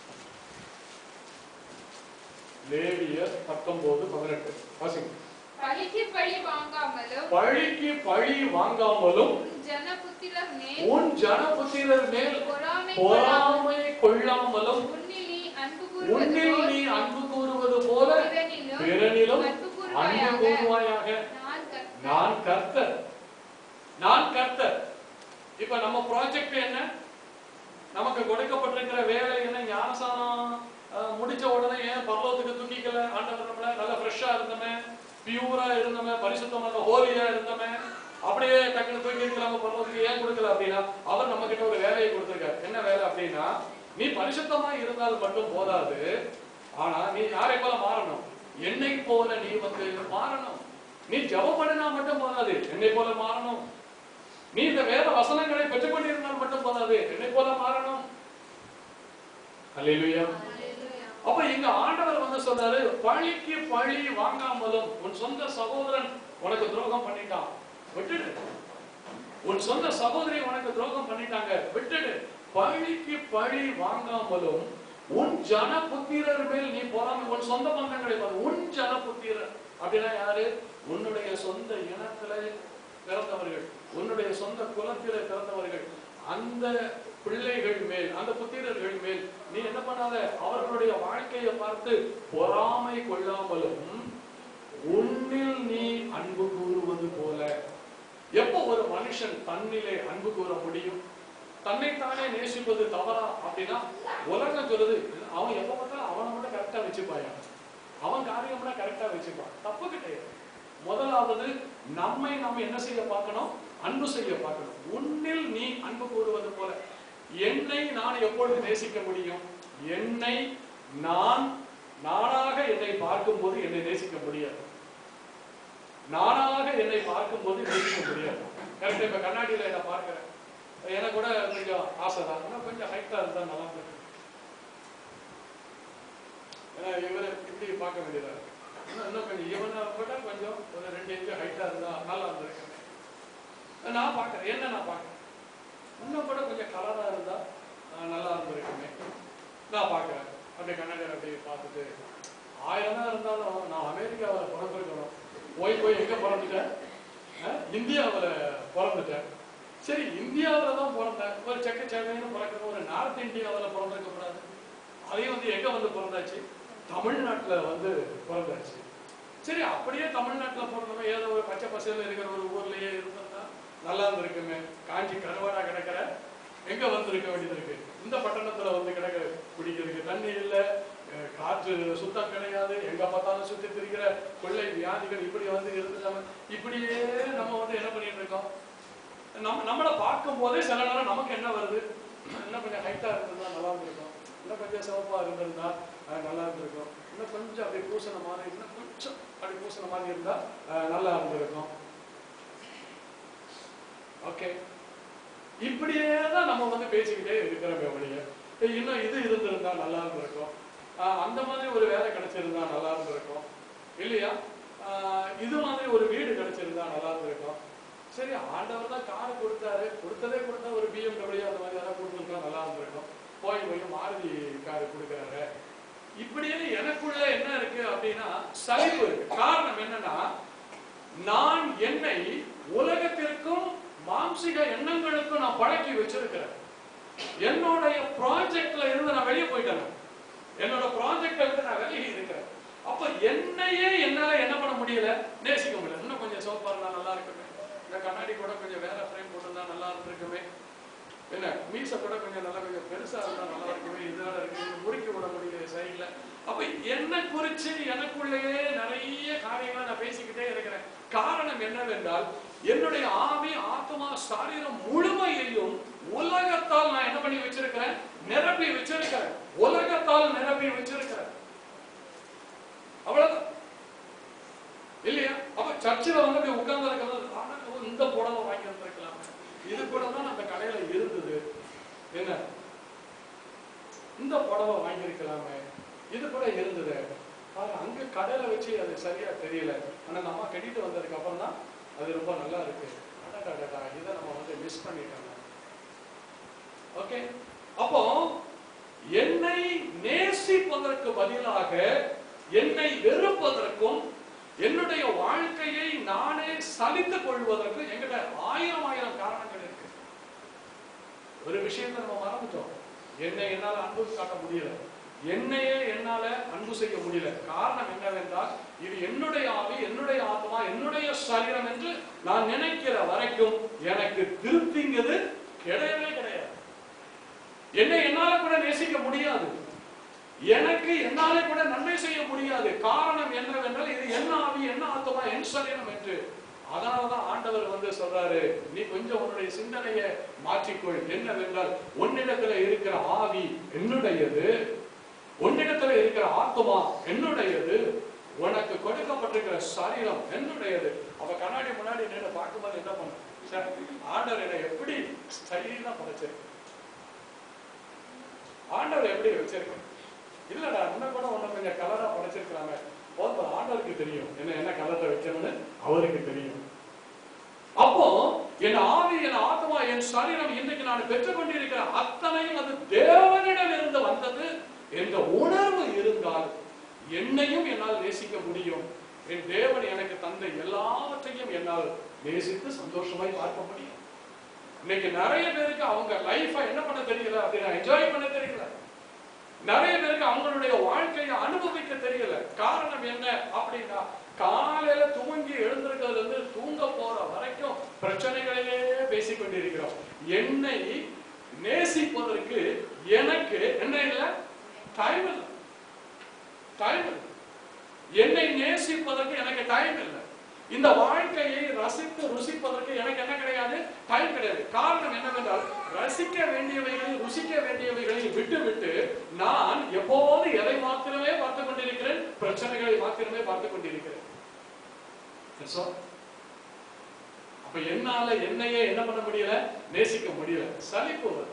லேவியர் பத்தொன்பது பதினெட்டு வாசிங்க பழிக்கு பழி வாங்காமலும் பழிக்கு பழி வாங்காமலும் உன் ஜனபுத்திரர் மேல் உன் ஜனபுத்திரர் மேல் பொறாமை கொள்ளாமல் பொறாமை கொள்ளாமலும் உன்னில் நீ அன்பு உன்னில் கூறுவது நீ போல் அன்பு கூறுவது போல பிறனிலும் பிறனிலும் அன்பு அன்பு கூறுவாயாக கூறுவாயாக நான் கர்த்தர். நான் கர்த்தர் நான் கர்த்தர் இப்ப நம்ம ப்ராஜெக்ட் என்ன நமக்கு கொடுக்கப்பட்டிருக்கிற வேலை என்ன ஞானசானம் அஹ், முடிச்ச உடனே ஏன் பரலோகத்துக்கு தூக்கிக்கல ஆண்டவர் நம்மள நல்ல ஃப்ரெஷ்ஷா இருந்தோமே பியூரா இருந்தோமே பரிசுத்தமான ஹோலியா இருந்தோமே அப்படியே டக்குனு தூக்கி இருக்கலாம பரலோகத்துக்கு ஏன் கொடுக்கல அப்படின்னா அவர் நம்ம கிட்ட ஒரு வேலையை கொடுத்திருக்காரு என்ன வேலை அப்படின்னா நீ பரிசுத்தமா இருந்தால் மட்டும் போதாது ஆனா நீ யாரை போல மாறணும் என்னை போல நீ வந்து மாறணும் நீ ஜெபம் பண்ணினா மட்டும் போதாது என்னை போல மாறணும் நீ இந்த வேத வசனங்களை பெற்றுக்கொண்டிருந்தால் மட்டும் போதாது என்னை போல மாறணும் அல்லேலூயா அல்லேலூயா. அப்ப இங்க ஆண்டவர் வந்து சொல்றாரு பழிக்கு பழி வாங்காமலும் உன் சொந்த சகோதரன் உனக்கு துரோகம் பண்ணிட்டான் விட்டுடு உன் சொந்த சகோதரி உனக்கு துரோகம் பண்ணிட்டாங்க விட்டுடு பழிக்கு பழி வாங்காமலும் உன் ஜன புத்திரர் மேல் நீ பொறாமை உன் சொந்த பந்தங்களை பாரு உன் ஜன புத்திரர் அப்படின்னா யாரு உன்னுடைய சொந்த இனத்துல பிறந்தவர்கள் உன்னுடைய சொந்த குலத்திலே பிறந்தவர்கள் அந்த பிள்ளைகள் மேல் அந்த புத்திரர்கள் மேல் நீ என்ன பண்ணாத அவர்களுடைய வாழ்க்கையை பார்த்து பொறாமை கொள்ளாமலும் உன்னில் நீ அன்பு கூறுவது போல எப்போ ஒரு மனுஷன் தன்னிலே அன்பு கூற முடியும் தன்னைத்தானே நேசிப்பது தவறா அப்படின்னா உலகம் சொல்லுது அவன் எப்ப பார்த்தாலும் அவனை மட்டும் கரெக்டா வச்சுப்பாயா அவன் காரியம்னா கரெக்டா வச்சுப்பான் தப்பு கிடையாது முதலாவது நம்மை நம்ம என்ன செய்ய பார்க்கணும் அன்பு செய்ய பார்க்கணும் உன்னில் நீ அன்பு கூறுவது போல என்னை நான் எப்பொழுது நேசிக்க முடியும் என்னை நான் நானாக என்னை பார்க்கும்போது என்னை நேசிக்க முடியாது நானாக என்னை பார்க்கும்போது நேசிக்க முடியாது கரெக்ட் இப்ப கண்ணாடியில என்ன பார்க்கிறேன் எனக்கு கூட கொஞ்சம் ஆசை தான் ஆனா கொஞ்சம் ஹைட்டா இருந்தா நல்லா இருக்கும் ஏன்னா இவரை இப்படி பார்க்க வேண்டியதா இருக்கு இன்னும் இன்னும் கொஞ்சம் இவனை விட கொஞ்சம் ஒரு ரெண்டு இன்ச்சு ஹைட்டா இருந்தா நல்லா இருந்திருக்கேன் நான் பார்க்கறேன் என்ன நான் பார்க்கறேன் இன்னும் கூட கொஞ்சம் கலரா இருந்தா ஆஹ், நல்லா இருந்திருக்குமே நான் பார்க்கறேன் அப்படியே கண்ணாடியில் அப்படியே பார்த்துட்டு ஆயிரம் தான் இருந்தாலும் நான் அமெரிக்காவில் பிறந்திருக்கணும் போய் போய் எங்க பிறந்துட்டேன் ஆஹ், இந்தியாவுல பிறந்துட்டேன் சரி இந்தியாவுல தான் பிறந்தேன் ஒரு செக்க சேவைன்னு பிறக்கணும் ஒரு நார்த் இந்தியாவுல பிறந்திருக்க கூடாது அதையும் வந்து எங்க வந்து பிறந்தாச்சு தமிழ்நாட்டுல வந்து பிறந்தாச்சு சரி அப்படியே தமிழ்நாட்டுல பிறந்தவன் ஏதோ ஒரு பச்சை பசையில இருக்கிற ஒரு ஊர்லயே இருந்திருந்தா நல்லா இருந்திருக்குமே காஞ்சி கருவாடா கிடக்கிற எங்க வந்து இருக்க வேண்டியது இருக்கு இந்த பட்டணத்துல வந்து கிடக்க குடிக்கிறதுக்கு தண்ணி இல்ல அஹ் காற்று சுத்தம் கிடையாது எங்க பார்த்தாலும் சுத்தி திரிகிற கொள்ளை வியாதிகள் இப்படி வந்து இருந்துட்டாங்க இப்படியே நம்ம வந்து என்ன பண்ணிட்டு இருக்கோம் நம்ம நம்மளை பார்க்கும் போதே சில நேரம் நமக்கு என்ன வருது இன்னும் கொஞ்சம் ஹைட்டா இருந்திருந்தா நல்லா இருந்திருக்கும் இன்னும் கொஞ்சம் சிவப்பா இருந்திருந்தா அஹ், நல்லா இருந்திருக்கும் இன்னும் கொஞ்சம் அப்படி பூசண மாதிரி இன்னும் கொஞ்சம் அப்படி பூசண மாதிரி இருந்தா அஹ், நல்லா இருந்திருக்கும் ஓகே இப்படியே தான் நம்ம வந்து பேசிக்கிட்டே இருக்கிறோமே ஒழிய ஏய், இன்னும் இது இருந்திருந்தா நல்லா இருந்திருக்கும் ஆஹ் அந்த மாதிரி ஒரு வேலை கிடைச்சிருந்தா நல்லா இருந்திருக்கும் இல்லையா ஆஹ் இது மாதிரி ஒரு வீடு கிடைச்சிருந்தா நல்லா இருந்திருக்கும் சரி ஆண்டவர் தான் கார் கொடுத்தாரு கொடுத்ததே கொடுத்தா ஒரு பிஎம்டபிள்யூ அந்த மாதிரி ஏதாவது கொடுத்துருந்தா நல்லா இருந்திருக்கும் போய் போய் மாருதி கார் கொடுக்குறாரு இப்படியே எனக்குள்ள என்ன இருக்கு அப்படின்னா சலிப்பு இருக்கு காரணம் என்னன்னா நான் என்னை உலகத்திற்கும் மாம்சிக எண்ணங்களுக்கும் நான் பழக்கி வச்சிருக்கிறேன் என்னுடைய ப்ராஜெக்ட்ல இருந்து நான் வெளியே போயிட்டேன் என்னோட ப்ராஜெக்டை விட்டு நான் விலகி இருக்கிறேன் அப்ப என்னையே என்னால என்ன பண்ண முடியல நேசிக்க முடியல இன்னும் கொஞ்சம் சோப்பா இருந்தா நல்லா இருக்குமே இந்த கண்ணாடி கூட கொஞ்சம் வேற ஃப்ரேம் போட்டிருந்தா நல்லா இருந்திருக்குமே என்ன மீசை கூட கொஞ்சம் நல்லா கொஞ்சம் பெருசா இருந்தா நல்லா இருக்குமே இதனால இருக்கு முறிக்க விட முடியல சைட்ல அப்ப என்ன குறிச்சு எனக்குள்ளேயே நிறைய காரியங்களை நான் பேசிக்கிட்டே இருக்கிறேன் காரணம் என்னவென்றால் என்னுடைய ஆவி ஆத்மா சாரீரம் முழுமையையும் உலகத்தால் நான் என்ன பண்ணி வச்சிருக்கிறேன் நிரப்பி வச்சிருக்கிறேன் உலகத்தால் நிரப்பி வச்சிருக்கிறேன் அவ்வளவுதான் இல்லையா அப்ப சர்ச்சில் வந்து போய் உட்கார்ந்து இருக்கிறது ஆனா இந்த புடவை வாங்கி வந்திருக்கலாம் இது கூட தான் அந்த கடையில இருந்தது என்ன இந்த புடவை வாங்கியிருக்கலாமே இது கூட இருந்தது ஆனா அங்க கடையில வச்சு அது சரியா தெரியல ஆனா அந்த அம்மா கட்டிட்டு வந்ததுக்கு அப்புறம் தான் அது ரொம்ப நல்லா இருக்கு அடடடடா இதை நம்ம வந்து மிஸ் பண்ணிட்டோம் ஓகே அப்போ என்னை நேசிப்பதற்கு பதிலாக என்னை வெறுப்பதற்கும் என்னுடைய வாழ்க்கையை நானே சலித்துக் கொள்வதற்கும் என்கிட்ட ஆயிரம் ஆயிரம் காரணங்கள் இருக்கு ஒரு விஷயத்தை நம்ம மறந்துட்டோம் என்னை என்னால அன்பு காட்ட முடியல என்னையே என்னால அன்பு செய்ய முடியல காரணம் என்னவென்றால் இது என்னுடைய ஆவி என்னுடைய ஆத்மா என்னுடைய சரீரம் என்று நான் நினைக்கிற வரைக்கும் எனக்கு திருப்திங்கிறது கிடையவே கிடையாது என்னை என்னால கூட நேசிக்க முடியாது எனக்கு என்னாலே கூட நன்மை செய்ய முடியாது காரணம் என்னவென்றால் இது என்ன ஆவி என்ன ஆத்மா என் சரீரம் என்று அதனாலதான் ஆண்டவர் வந்து சொல்றாரு நீ கொஞ்சம் உன்னுடைய சிந்தனையை மாற்றிக்கொள் என்னவென்றால் உன்னிடத்துல இருக்கிற ஆவி என்னுடையது உன்னிடத்துல இருக்கிற ஆத்மா என்னுடையது உனக்கு கொடுக்கப்பட்டிருக்கிற சரீரம் என்னுடையது அவ கண்ணாடி முன்னாடி நின்று பார்க்கும்போது என்ன பண்ண சார் ஆண்டவர் என்னை எப்படி ஸ்டைலா படைச்சிருக்கு ஆண்டவர் எப்படி வச்சிருக்கேன் இல்லடா இன்னும் கூட உன்னை கொஞ்சம் கலரா படைச்சிருக்கிறாங்க போதும் ஆண்டவருக்கு தெரியும் என்ன என்ன கலர்ல வைக்கணும்னு அவருக்கு தெரியும் அப்போ என் ஆவி என் ஆத்மா என் சரீரம் இன்னைக்கு நான் பெற்றுக்கொண்டிருக்கிற அத்தனையும் அது தேவனிடம் இருந்து வந்தது என்ற உணர்வு இருந்தால் என்னையும் என்னால் நேசிக்க முடியும் என் தேவன் எனக்கு தந்த எல்லாவற்றையும் என்னால் நேசித்து சந்தோஷமாய் பார்க்க முடியும் இன்னைக்கு நிறைய பேருக்கு அவங்க லைஃபை என்ன பண்ண தெரியல அப்படின்னா என்ஜாய் பண்ண தெரியல நிறைய பேருக்கு அவங்களுடைய வாழ்க்கையை அனுபவிக்க தெரியல காரணம் என்ன அப்படின்னா காலையில தூங்கி எழுந்திருக்கிறதுல இருந்து தூங்க போற வரைக்கும் பிரச்சனைகளிலே பேசிக் கொண்டிருக்கிறோம் என்னை நேசிப்பதற்கு எனக்கு என்ன இல்ல டைம் இல்லை டைம் இல்லை என்னை நேசிப்பதற்கு எனக்கு டைம் இல்லை இந்த வாழ்க்கையை ரசித்து ருசிப்பதற்கு எனக்கு என்ன கிடையாது டைம் கிடையாது காரணம் என்னவென்றால் ரசிக்க வேண்டியவைகளை ருசிக்க வேண்டியவைகளை விட்டு விட்டு நான் எப்போது எதை மாத்திரமே பார்த்து கொண்டிருக்கிறேன் பிரச்சனைகளை மாத்திரமே பார்த்து கொண்டிருக்கிறேன் That's all. அப்ப என்னால என்னையே என்ன பண்ண முடியல நேசிக்க முடியல சலிப்பு வரும்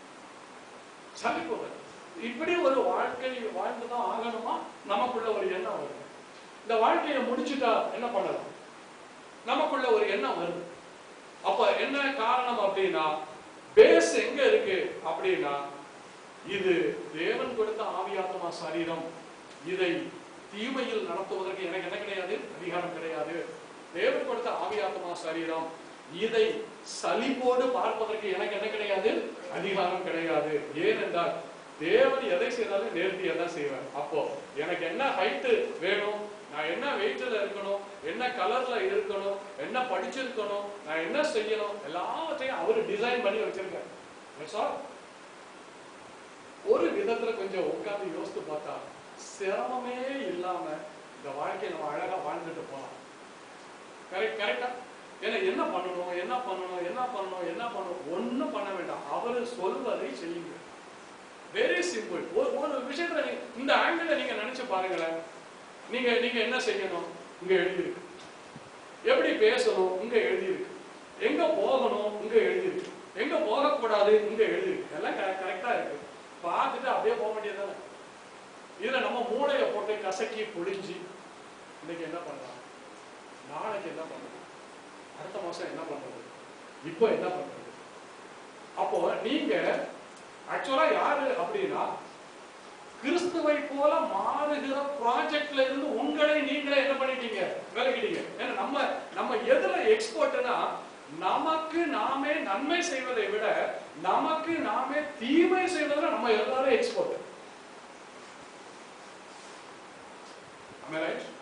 சலிப்பு வரும் இப்படி ஒரு வாழ்க்கை வாழ்ந்துதான் ஆகணுமா நமக்குள்ள ஒரு எண்ணம் வருது இந்த வாழ்க்கையை முடிச்சுட்டா என்ன பண்ணலாம் நமக்குள்ள ஒரு எண்ணம் வருது அப்ப என்ன காரணம் அப்படின்னா பேஸ் எங்க இருக்கு அப்படின்னா இது தேவன் கொடுத்த ஆவியாத்மா சரீரம் இதை தீமையில் நடத்துவதற்கு எனக்கு என்ன கிடையாது அதிகாரம் கிடையாது தேவன் கொடுத்த ஆவியாத்மா சரீரம் இதை சலிப்போடு பார்ப்பதற்கு எனக்கு என்ன கிடையாது அதிகாரம் கிடையாது ஏனென்றால் தேவன் எதை செய்தாலும் நேர்த்தியா தான் செய்வார் அப்போ எனக்கு என்ன ஹைட்டு வேணும் நான் என்ன வெயிட்ல இருக்கணும் என்ன கலர்ல இருக்கணும் என்ன படிச்சிருக்கணும் நான் என்ன செய்யணும் எல்லாவற்றையும் அவர் டிசைன் பண்ணி வச்சிருக்காரு That's all. ஒரு விதத்துல கொஞ்சம் உட்கார்ந்து யோசித்து பார்த்தா சிரமமே இல்லாம இந்த வாழ்க்கையை நம்ம அழகா வாழ்ந்துட்டு போலாம் கரெக்ட் கரெக்டா ஏன்னா என்ன பண்ணணும் என்ன பண்ணணும் என்ன பண்ணணும் என்ன பண்ணணும் ஒண்ணும் பண்ண வேண்டாம் அவர் சொல்வதை செய்யுங்க வெரி சிம்பிள் ஒரு ஒரு விஷயத்துல நீங்க இந்த ஆங்கிள் நீங்க நினைச்சு பாருங்களேன் நீங்க நீங்க என்ன செய்யணும் இங்க எழுதியிருக்கு எப்படி பேசணும் இங்க எழுதியிருக்கு எங்க போகணும் இங்க எழுதியிருக்கு எங்க போகக்கூடாது இங்க எழுதியிருக்கு எல்லாம் கரெக்டா இருக்கு பார்த்துட்டு அப்படியே போக வேண்டியதுதானே இதுல நம்ம மூளையை போட்டு கசக்கி புழிஞ்சு இன்னைக்கு என்ன பண்ணலாம் நாளைக்கு என்ன பண்றது அடுத்த மாசம் என்ன பண்றது இப்போ என்ன பண்றது அப்போ நீங்க ஆக்சுவலா யாரு அப்படின்னா கிறிஸ்துவை போல மாறுகிற ப்ராஜெக்ட்ல இருந்து உங்களை நீங்களே என்ன பண்ணிட்டீங்க விலகிட்டீங்க ஏன்னா நம்ம நம்ம எதுல எக்ஸ்பர்ட்னா நமக்கு நாமே நன்மை செய்வதை விட நமக்கு நாமே தீமை செய்வதில் நம்ம எல்லாரும் எக்ஸ்பர்ட் ரைட்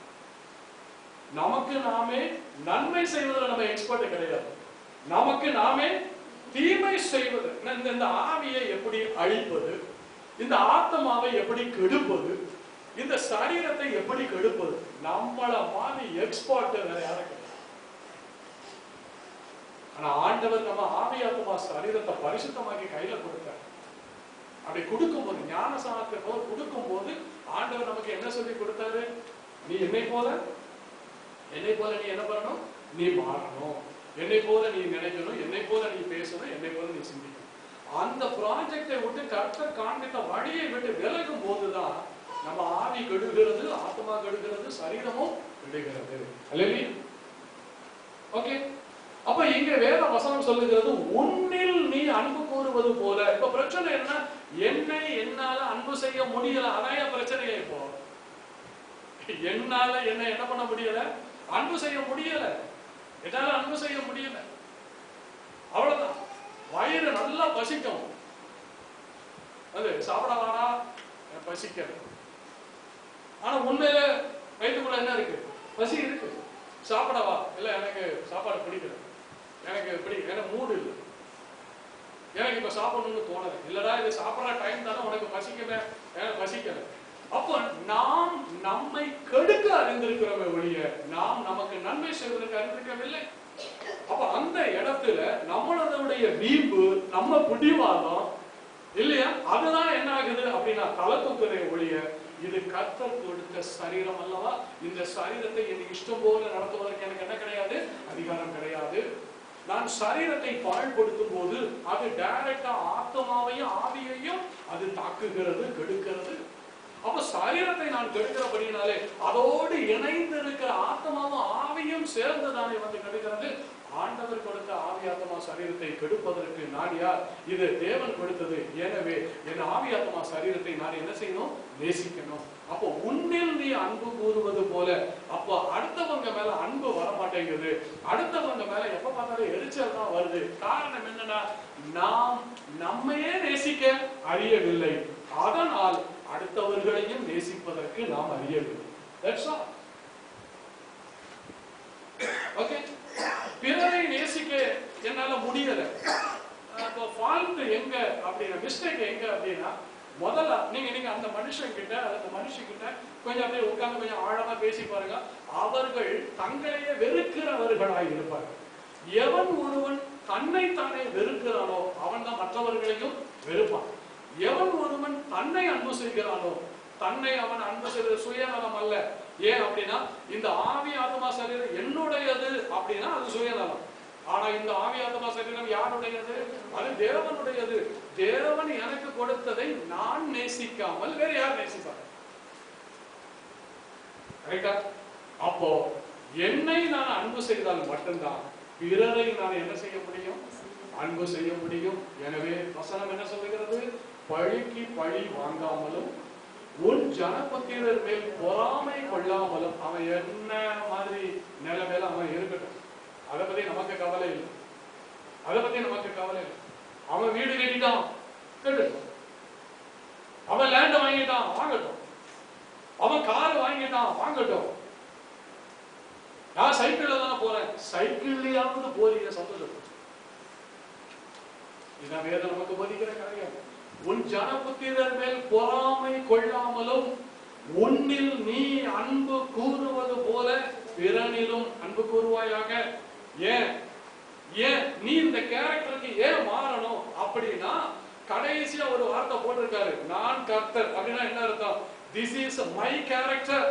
நமக்கு நாமே நன்மை செய்வதில் நம்ம எக்ஸ்பர்ட் கிடையாது நமக்கு நாமே தீமை செய்வது இந்த இந்த ஆவியை எப்படி அழிப்பது இந்த ஆத்மாவை எப்படி கெடுப்பது இந்த சரீரத்தை எப்படி கெடுப்பது நம்மள மாதிரி எக்ஸ்பர்ட் வேற யாரும் கிடையாது ஆனா ஆண்டவர் நம்ம ஆவியாத்மா சரீரத்தை பரிசுத்தமாக்கி கையில கொடுத்தார் அப்படி கொடுக்கும்போது ஞானசானத்தை போல கொடுக்கும்போது ஆண்டவர் நமக்கு என்ன சொல்லி கொடுத்தாரு நீ என்னை போல என்னை போல நீ என்ன பண்ணணும் நீ மாறணும் என்னை போல நீ நினைக்கணும் என்னை போல நீ பேசணும் என்னை போல நீ சிந்திக்கணும் அந்த ப்ராஜெக்டை விட்டு கர்த்தர் காண்பித்த வழியை விட்டு விலகும் போதுதான் நம்ம ஆவி கெடுகிறது ஆத்மா கெடுகிறது சரீரமும் கெடுகிறது அல்லையா ஓகே அப்ப இங்க வேத வசனம் சொல்லுகிறது உன்னில் நீ அன்பு கூறுவது போல இப்ப பிரச்சனை என்ன என்னை என்னால அன்பு செய்ய முடியல அதான் என் பிரச்சனையே இப்போ என்னால என்ன என்ன பண்ண முடியல அன்பு செய்ய முடியல என்னால அன்பு செய்ய முடியல அவ்வளவுதான் வயிறு நல்லா பசிக்கும் அது சாப்பிட வாடா எனக்கு பசிக்கல ஆனா உண்மையில வயிற்றுக்குள்ள என்ன இருக்கு பசி இருக்கு சாப்பிடவா இல்ல எனக்கு சாப்பாடு பிடிக்கல எனக்கு பிடி எனக்கு மூடு இல்லை எனக்கு இப்ப சாப்பிடணும்னு தோணல இல்லடா இது சாப்பிடுற டைம் தானே உனக்கு பசிக்கல எனக்கு பசிக்கல அப்போ நாம் நம்மை கெடுக்க அறிந்திருக்கிறோமே ஒழிய நாம் நமக்கு நன்மை செய்வதற்கு அறிந்திருக்கவில்லை அப்ப அந்த இடத்துல நம்மளுடைய வீம்பு நம்ம பிடிவாதம் இல்லையா அதுதான் என்ன ஆகுது அப்படின்னா தலை தூக்குறே ஒழிய இது கர்த்தர் கொடுத்த சரீரம் அல்லவா இந்த சரீரத்தை என் இஷ்டம் போல நடத்துவதற்கு எனக்கு என்ன கிடையாது அதிகாரம் கிடையாது நான் சரீரத்தை பாழ்படுத்தும் போது அது டைரக்டா ஆத்மாவையும் ஆவியையும் அது தாக்குகிறது கெடுக்கிறது அப்ப சரீரத்தை நான் கெடுக்கிறபடினாலே அதோடு இணைந்து இருக்கிற ஆத்மாவும் ஆவியும் சேர்ந்து தானே வந்து கெடுக்கிறது ஆண்டவர் கொடுத்த ஆவி ஆத்மா சரீரத்தை கெடுப்பதற்கு நான் யார் இது தேவன் கொடுத்தது எனவே என் ஆவி ஆத்மா சரீரத்தை நான் என்ன செய்யணும் நேசிக்கணும் அப்போ உன்னில் நீ அன்பு கூறுவது போல அப்போ அடுத்தவங்க மேல அன்பு வர மாட்டேங்குது அடுத்தவங்க மேல எப்ப பார்த்தாலும் எரிச்சல் தான் வருது காரணம் என்னன்னா நாம் நம்மையே நேசிக்க அறியவில்லை அதனால் அடுத்தவர்களையும் நேசிப்பதற்கு நாம் அறியவில்லை That's all. ஓகே பிறரை நேசிக்க என்னால முடியல அப்போ ஃபால்ட் எங்க அப்படின்னா மிஸ்டேக் எங்க அப்படின்னா முதல்ல நீங்க நீங்க அந்த மனுஷன் கிட்ட அந்த மனுஷன் கிட்ட கொஞ்சம் அப்படியே உட்கார்ந்து கொஞ்சம் ஆழமா பேசி பாருங்க அவர்கள் தங்களையே வெறுக்கிறவர்களாய் இருப்பார்கள் எவன் ஒருவன் தன்னை தானே வெறுக்கிறானோ அவன் தான் மற்றவர்களையும் வெறுப்பான் எவன் ஒருவன் தன்னை அன்பு செய்கிறானோ தன்னை அவன் அன்பு செய்வது சுயநலம் அல்ல ஏன் அப்படின்னா இந்த ஆவி ஆத்மா சரீரம் என்னுடையது அப்படின்னா அது சுயநலம் ஆனா இந்த ஆவி ஆத்மா சரீரம் யாருடையது அது தேவனுடையது தேவன் எனக்கு கொடுத்ததை நான் நேசிக்காமல் வேற யார் நேசிப்பார் கரெக்டா அப்போ என்னை நான் அன்பு செய்தால் மட்டும்தான் பிறரை நான் என்ன செய்ய முடியும் அன்பு செய்ய முடியும் எனவே வசனம் என்ன சொல்லுகிறது பழிக்கு பழி வாங்காமலும் உன் ஜனபத்திரர் மேல் பொறாமை கொள்ளாமலும் அவன் என்ன மாதிரி நிலைமையில அவன் இருக்கட்டும் அதை பத்தி நமக்கு கவலை இல்லை அதை பத்தி நமக்கு கவலை இல்லை அவன் வீடு கட்டிட்டான் கட்டட்டும் அவன் லேண்ட் வாங்கிட்டான் வாங்கட்டும் அவன் கார் வாங்கிட்டான் வாங்கட்டும் நான் சைக்கிள்ல தானே போறேன் சைக்கிள்லயாவது போறீங்க சந்தோஷம் இதான் வேதம் நமக்கு போதிக்கிற காரியம் உன் ஜனபுத்திரர் மேல் பொறாமை கொள்ளாமலும் உன்னில் நீ அன்பு கூறுவது போல பிறனிலும் அன்பு கூறுவாயாக ஏன் ஏன் நீ இந்த கேரக்டருக்கு ஏன் மாறணும் அப்படின்னா கடைசியா ஒரு வார்த்தை போட்டிருக்காரு நான் கர்த்தர் அப்படின்னா என்ன அர்த்தம் திஸ் இஸ் மை கேரக்டர்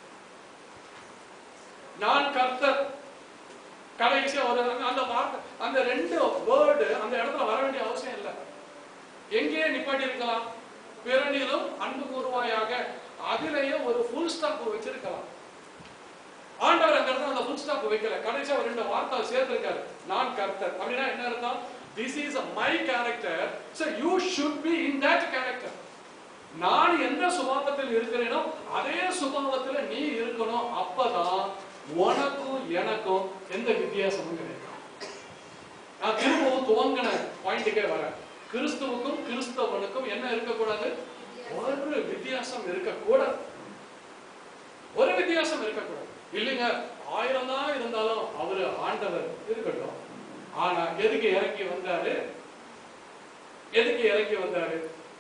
நான் கர்த்தர் கடைசியா ஒரு அந்த வார்த்தை அந்த ரெண்டு வேர்டு அந்த இடத்துல வர வேண்டிய அவசியம் இல்லை எங்கே நிப்பாட்டி இருக்கலாம் பிறனிலும் அன்பு கூறுவாயாக அதிலேயே ஒரு ஃபுல் ஸ்டாப் வச்சிருக்கலாம் ஆண்டவர் அந்த இடத்துல அந்த ஃபுல் ஸ்டாப் வைக்கல கடைசியா ஒரு ரெண்டு வார்த்தை சேர்த்திருக்காரு நான் கர்த்தர் அப்படின்னா என்ன அர்த்தம் this is my character so you should be in that character நான் எந்த சுபாவத்தில் இருக்கிறேனோ அதே சுபாவத்துல நீ இருக்கணும் அப்பதான் உனக்கும் எனக்கும் எந்த வித்தியாசமும் கிடையாது நான் திரும்பவும் துவங்கின பாயிண்ட்டுக்கே வரேன் கிறிஸ்துவுக்கும் கிறிஸ்தவனுக்கும் என்ன இருக்கக்கூடாது ஒரு வித்தியாசம் இருக்கக்கூடாது ஒரு வித்தியாசம் இருக்கக்கூடாது இல்லைங்க ஆயிரம் தான் இருந்தாலும் அவரு ஆண்டவர் இருக்கட்டும் ஆனா எதுக்கு இறங்கி வந்தாரு எதுக்கு இறங்கி வந்தாரு